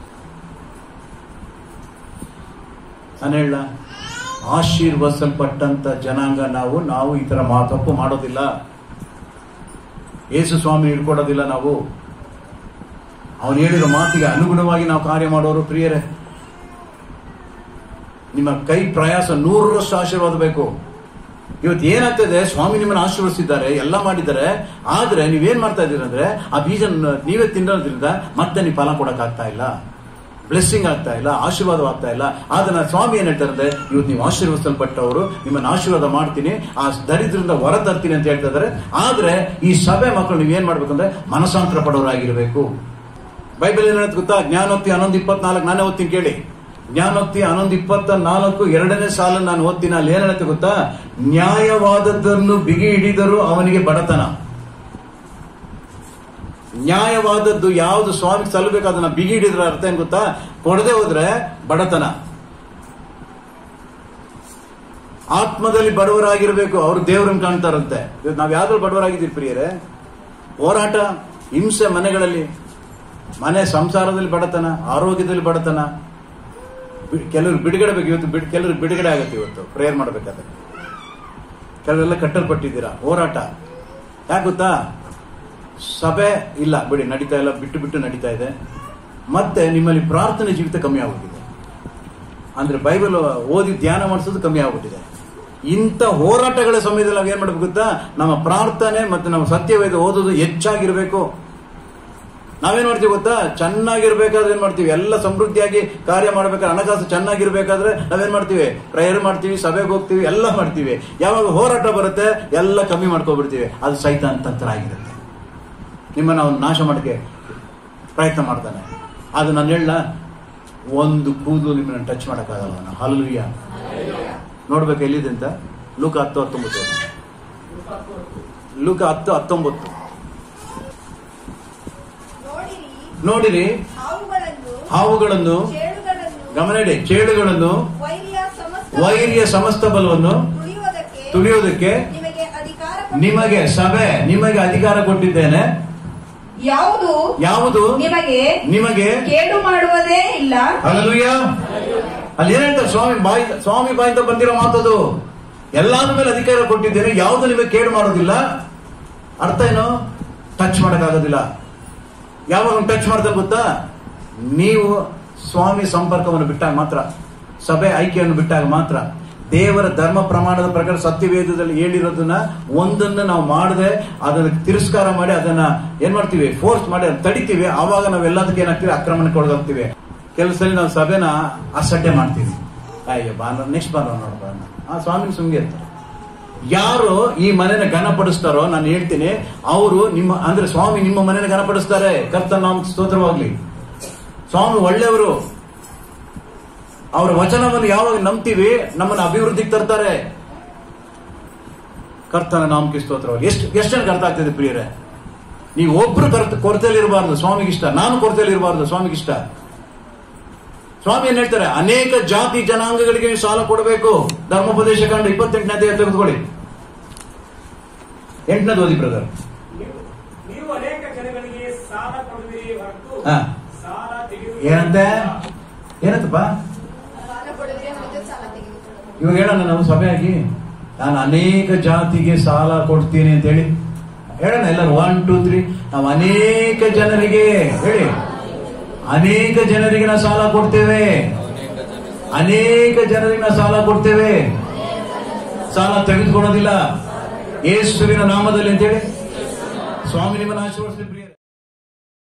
ನಾನು ಹೇಳ ಆಶೀರ್ವದಿಸಲ್ಪಟ್ಟಂತ ಜನಾಂಗ ನಾವು ನಾವು ಈ ತರ ಮಾ ತಪ್ಪು ಮಾಡೋದಿಲ್ಲ ಯೇಸು ಸ್ವಾಮಿ ಹಿಡ್ಕೊಡೋದಿಲ್ಲ ನಾವು ಅವನು ಹೇಳಿರೋ ಮಾತಿಗೆ ಅನುಗುಣವಾಗಿ ನಾವು ಕಾರ್ಯ ಮಾಡೋರು ಪ್ರಿಯರೇ ನಿಮ್ಮ ಕೈ ಪ್ರಯಾಸ ನೂರರಷ್ಟು ಆಶೀರ್ವಾದ ಬೇಕು ಇವತ್ತು ಏನಾಗ್ತದೆ ಸ್ವಾಮಿ ನಿಮ್ಮನ್ನು ಆಶೀರ್ವದಿಸಿದ್ದಾರೆ ಎಲ್ಲ ಮಾಡಿದ್ದಾರೆ ಆದ್ರೆ ನೀವೇನ್ ಮಾಡ್ತಾ ಇದ್ದೀರ ಅಂದ್ರೆ ಆ ಬೀಜ ನೀವೇ ತಿನ್ನೋದ್ರಿಂದ ಮತ್ತೆ ನೀವು ಫಲ ಕೊಡಕ್ ಆಗ್ತಾ ಇಲ್ಲ ಬ್ಲೆಸ್ಸಿಂಗ್ ಆಗ್ತಾ ಇಲ್ಲ ಆಶೀರ್ವಾದವಾಗ್ತಾ ಇಲ್ಲ ಆದ್ರೆ ನಾನು ಸ್ವಾಮಿ ಏನ್ ಹೇಳ್ತಾರೆ ಅಂದ್ರೆ ಇವತ್ತು ನೀವು ಆಶೀರ್ವದಿಸಲ್ಪಟ್ಟವರು ನಿಮ್ಮನ್ನ ಆಶೀರ್ವಾದ ಮಾಡ್ತೀನಿ ಆ ದರಿದ್ರಿಂದ ಹೊರ ತರ್ತೀನಿ ಅಂತ ಹೇಳ್ತಾ ಇದಾರೆ ಆದ್ರೆ ಈ ಸಭೆ ಮಕ್ಕಳು ನೀವು ಏನ್ ಮಾಡ್ಬೇಕಂದ್ರೆ ಮನಸಾಂತರ ಪಡೋರಾಗಿರ್ಬೇಕು ಬೈಬಲ್ ಏನ್ ಹೇಳುತ್ತೆ ಗೊತ್ತಾ ಜ್ಞಾನೋಕ್ತಿ ಹನ್ನೊಂದು ಇಪ್ಪತ್ನಾಲ್ಕು ನಾನೇ ಓದ್ತೀನಿ ಕೇಳಿ ಜ್ಞಾನೋಕ್ತಿ ಹನ್ನೊಂದು ಇಪ್ಪತ್ತ ನಾಲ್ಕು ಎರಡನೇ ಸಾಲ ನಾನು ಓದ್ತೀನಿ ಅಲ್ಲಿ ಏನ್ ಹೇಳುತ್ತೆ ಗೊತ್ತಾ ನ್ಯಾಯವಾದದ್ದನ್ನು ಬಿಗಿ ಹಿಡಿದರೂ ಅವನಿಗೆ ಬಡತನ ನ್ಯಾಯವಾದದ್ದು ಯಾವುದು ಸ್ವಾಮಿ ಸಲ್ಲಬೇಕು ಅದನ್ನ ಬಿಗಿ ಹಿಡಿದ್ರೆ ಅರ್ಥ ಏನ್ ಗೊತ್ತಾ ಕೊಡದೆ ಹೋದ್ರೆ ಬಡತನ ಆತ್ಮದಲ್ಲಿ ಬಡವರಾಗಿರ್ಬೇಕು ಅವರು ದೇವರನ್ನು ಕಾಣ್ತಾರಂತೆ ಇವತ್ತು ನಾವ್ ಯಾವ್ದ್ರಲ್ಲಿ ಬಡವರಾಗಿದ್ದೀರಿ ಪ್ರಿಯರೇ ಹೋರಾಟ ಹಿಂಸೆ ಮನೆಗಳಲ್ಲಿ ಮನೆ ಸಂಸಾರದಲ್ಲಿ ಬಡತನ ಆರೋಗ್ಯದಲ್ಲಿ ಬಡತನ ಬಿ- ಕೆಲವರು ಬಿಡುಗಡೆ ಬೇಕು ಇವತ್ತು ಬಿಡ್- ಕೆಲವರು ಬಿಡುಗಡೆ ಆಗುತ್ತೆ ಇವತ್ತು ಪ್ರೇಯರ್ ಮಾಡಬೇಕಾದ್ರೆ ಕೆಲವರೆಲ್ಲ ಕಟ್ಟಲ್ಪಟ್ಟಿದ್ದೀರಾ ಹೋರಾಟ ಯಾಕೆ ಗೊತ್ತಾ ಸಭೆ ಇಲ್ಲ ಬಿಡಿ ನಡೀತಾ ಇಲ್ಲ ಬಿಟ್ಟು ಬಿಟ್ಟು ನಡೀತಾ ಇದೆ ಮತ್ತೆ ನಿಮ್ಮಲ್ಲಿ ಪ್ರಾರ್ಥನೆ ಜೀವಿತ ಕಮ್ಮಿ ಆಗೋಗಿದೆ ಅಂದ್ರೆ ಬೈಬಲ್ ಓದಿ ಧ್ಯಾನ ಮಾಡಿಸೋದು ಕಮ್ಮಿ ಆಗ್ಬಿಟ್ಟಿದೆ ಇಂಥ ಹೋರಾಟಗಳ ಸಮಯದಲ್ಲಿ ನಾವು ಏನ್ ಮಾಡ್ಬೇಕು ಗೊತ್ತಾ ನಮ್ಮ ಪ್ರಾರ್ಥನೆ ಮತ್ತೆ ನಮ್ಮ ಸತ್ಯವೇದ ಓದೋದು ಹೆಚ್ಚಾಗಿರ್ಬೇಕು ನಾವೇನ್ ಮಾಡ್ತೀವಿ ಗೊತ್ತಾ ಚೆನ್ನಾಗಿರ್ಬೇಕಾದ್ರೆ ಏನ್ ಮಾಡ್ತೀವಿ ಎಲ್ಲ ಸಮೃದ್ಧಿಯಾಗಿ ಕಾರ್ಯ ಮಾಡ್ಬೇಕಾದ್ರೆ ಹಣಕಾಸು ಚೆನ್ನಾಗಿರ್ಬೇಕಾದ್ರೆ ನಾವೇನ್ ಮಾಡ್ತೀವಿ ಪ್ರೇಯರ್ ಮಾಡ್ತೀವಿ ಸಭೆಗೆ ಹೋಗ್ತೀವಿ ಎಲ್ಲ ಮಾಡ್ತೀವಿ ಯಾವಾಗ ಹೋರಾಟ ಬರುತ್ತೆ ಎಲ್ಲ ಕಮ್ಮಿ ಮಾಡ್ಕೊಬಿಡ್ತೀವಿ ಅದು ಸೈತಾನ್ ತಂತ್ರ ಆಗಿರುತ್ತೆ ನಿಮ್ಮನ್ನ ಅವನು ನಾಶ ಮಾಡಕ್ಕೆ ಪ್ರಯತ್ನ ಮಾಡ್ತಾನೆ ಅದು ನಾನು ಹೇಳ ಒಂದು ಕೂದಲು ನಿಮ್ಮನ್ನ ಟಚ್ ಮಾಡಕ್ಕಾಗಲ್ಲ ಅವನು ಹಲಲುಯ್ಯ ನೋಡ್ಬೇಕು ಎಲ್ಲಿದೆ ಅಂತ ಲೂಕ ಹತ್ತು ಹತ್ತೊಂಬತ್ತು ಲೂಕ ಹತ್ತು ಹತ್ತೊಂಬತ್ತು
ನೋಡಿರಿ
ನೋಡಿರಿ
ಹಾವುಗಳನ್ನು
ಹಾವುಗಳನ್ನು
ಚೇಳುಗಳನ್ನು
ಗಮನಡಿ ಚೇಳುಗಳನ್ನು
ವೈರ್ಯ ಸಮಸ್ತ
ವೈರ್ಯ ಸಮಸ್ತ ಬಲವನ್ನು
ತುಳಿಯುವುದಕ್ಕೆ
ತುಳಿಯೋದಕ್ಕೆ
ನಿಮಗೆ ಅಧಿಕಾರ
ನಿಮಗೆ ಸಭೆ ನಿಮಗೆ ಅಧಿಕಾರ ಕೊಟ್ಟಿದ್ದೇನೆ
ಯಾವುದು
ಯಾವುದು
ನಿಮಗೆ
ನಿಮಗೆ
ಕೇಡು ಮಾಡುವುದೇ ಇಲ್ಲ
ಅಲ್ಲೂಯ್ಯ ಅಲ್ಲಿ ಏನ್ ಹೇಳ್ತಾರೆ ಸ್ವಾಮಿ ಬಾಯಿ ಸ್ವಾಮಿ ಬಾಯಿಂದ ಬಂದಿರೋ ಮಾತದು ಎಲ್ಲಾದ್ರ ಮೇಲೆ ಅಧಿಕಾರ ಕೊಟ್ಟಿದ್ದೇನೆ ಯಾವುದು ನಿಮಗೆ ಕೇಡು ಮಾಡೋದಿಲ್ಲ ಅರ್ಥ ಏನು ಟಚ್ ಮಾಡಕ್ಕಾಗೋದಿಲ್ಲ ಯಾವಾಗ ಟಚ್ ಮಾಡ್ತಾರೆ ಗೊತ್ತಾ ನೀವು ಸ್ವಾಮಿ ಸಂಪರ್ಕವನ್ನು ಬಿಟ್ಟಾಗ ಮಾತ್ರ ಸಭೆ ಆಯ್ಕೆಯನ್ನು ಬಿಟ್ಟಾಗ ಮಾತ್ರ ದೇವರ ಧರ್ಮ ಪ್ರಮಾಣದ ಪ್ರಕಾರ ಸತ್ಯವೇದದಲ್ಲಿ ಹೇಳಿರೋದನ್ನ ಒಂದನ್ನು ನಾವು ಮಾಡದೆ ಅದನ್ನ ತಿರಸ್ಕಾರ ಮಾಡಿ ಅದನ್ನ ಏನ್ ಮಾಡ್ತೀವಿ ಫೋರ್ಸ್ ಮಾಡಿ ಅದನ್ನ ತಡಿತೀವಿ ಆವಾಗ ನಾವು ಎಲ್ಲದಕ್ಕೆ ಏನಾಗ್ತೀವಿ ಆಕ್ರಮಣಕ್ಕೆ ಒಳಗಾಗ್ತೀವಿ ಕೆಲವು ಸಲ ನಾವು ಸಭೆನ ಅಸಡ್ಡೆ ಮಾಡ್ತೀವಿ ಅಯ್ಯೋ ಭಾನುವಾರ ನೆಕ್ಸ್ಟ್ ಭಾನುವಾರ ನೋಡಪ್ಪ ಆ ಸ್ವಾಮಿ ಸುಮ್ಗೆ ಇರ್ತಾರೆ ಯಾರು ಈ ಮನೆನ ಘನಪಡಿಸ್ತಾರೋ ನಾನು ಹೇಳ್ತೀನಿ ಅವರು ನಿಮ್ಮ ಅಂದ್ರೆ ಸ್ವಾಮಿ ನಿಮ್ಮ ಮನೆನ ಘನಪಡಿಸ್ತಾರೆ ಕರ್ತ ನಾಮ ಸ್ತೋತ್ರವಾಗ್ಲಿ ಸ್ವಾಮಿ ಒಳ್ಳೆಯವರು ಅವರ ವಚನವನ್ನು ಯಾವಾಗ ನಂಬ್ತೀವಿ ನಮ್ಮನ್ನು ಅಭಿವೃದ್ಧಿಗೆ ತರ್ತಾರೆ ಕರ್ತನ ನಾಮಕ್ಕೆ ಸ್ತೋತ್ರವಾಗಿ ಎಷ್ಟು ಎಷ್ಟು ಜನಕ್ಕೆ ಅರ್ಥ ಆಗ್ತದೆ ಪ್ರಿಯರೇ ನೀವು ಒಬ್ರು ಕರ್ತ ಕೊರತೆಯಲ್ಲಿ ಇರಬಾರ್ದು ಸ್ವಾಮಿಗೆ ಇಷ್ಟ ನಾನು ಕೊರತೆಯಲ್ಲಿ ಇರಬಾರ್ದು ಸ್ವಾಮಿಗೆ ಇಷ್ಟ ಸ್ವಾಮಿ ಏನ್ ಹೇಳ್ತಾರೆ ಅನೇಕ ಜಾತಿ ಜನಾಂಗಗಳಿಗೆ ನೀವು ಸಾಲ ಕೊಡಬೇಕು ಧರ್ಮೋಪದೇಶ ಕಂಡು ಇಪ್ಪತ್ತೆಂಟನೇ ಅಧ್ಯಾಯ ತೆಗೆದುಕೊಳ್ಳಿ ಎಂಟನೇದು ಓದಿ ಬ್ರದರ್
ನೀವು- ನೀವು ಅನೇಕ ಜನಗಳಿಗೆ ಸಾಲ ಕೊಡುವಿರಿ ಹೊರತು
ಹಾ.
ಸಾಲ
ಏನಂತೆ ಏನಂತಪ್ಪ
ಸಾಲ ಕೊಡಿದ್ರೆ ಮತ್ತೆ ಸಾಲ ತೆಗೆದುಕೊಳ್ಳಬಹುದು
ಇವಾಗ ಹೇಳೋಣ ನಾವು ಸಭೆಯಾಗಿ ನಾನು ಅನೇಕ ಜಾತಿಗೆ ಸಾಲ ಕೊಡ್ತೀನಿ ಅಂತ ಹೇಳಿ ಹೇಳೋಣ ಎಲ್ಲರೂ ಒನ್ ಟೂ ತ್ರೀ ನಾವು ಅನೇಕ ಜನರಿಗೆ ಹೇಳಿ ಅನೇಕ ಜನರಿಗೆ ನಾವು ಸಾಲ ಕೊಡ್ತೇವೆ ಅನೇಕ ಜನರಿಗೆ ನಾವು ಸಾಲ ಕೊಡ್ತೇವೆ ಸಾಲ ತೆಗೆದುಕೊಳ್ಳೋದಿಲ್ಲ ಯೇಸುವಿನ ನಾಮದಲ್ಲಿ ಅಂತೇಳಿ ಸ್ವಾಮಿ ನಿಮ್ಮನ್ನು ಆಶೀರ್ವದಿಸಲಿ ಪ್ರಿಯರೇ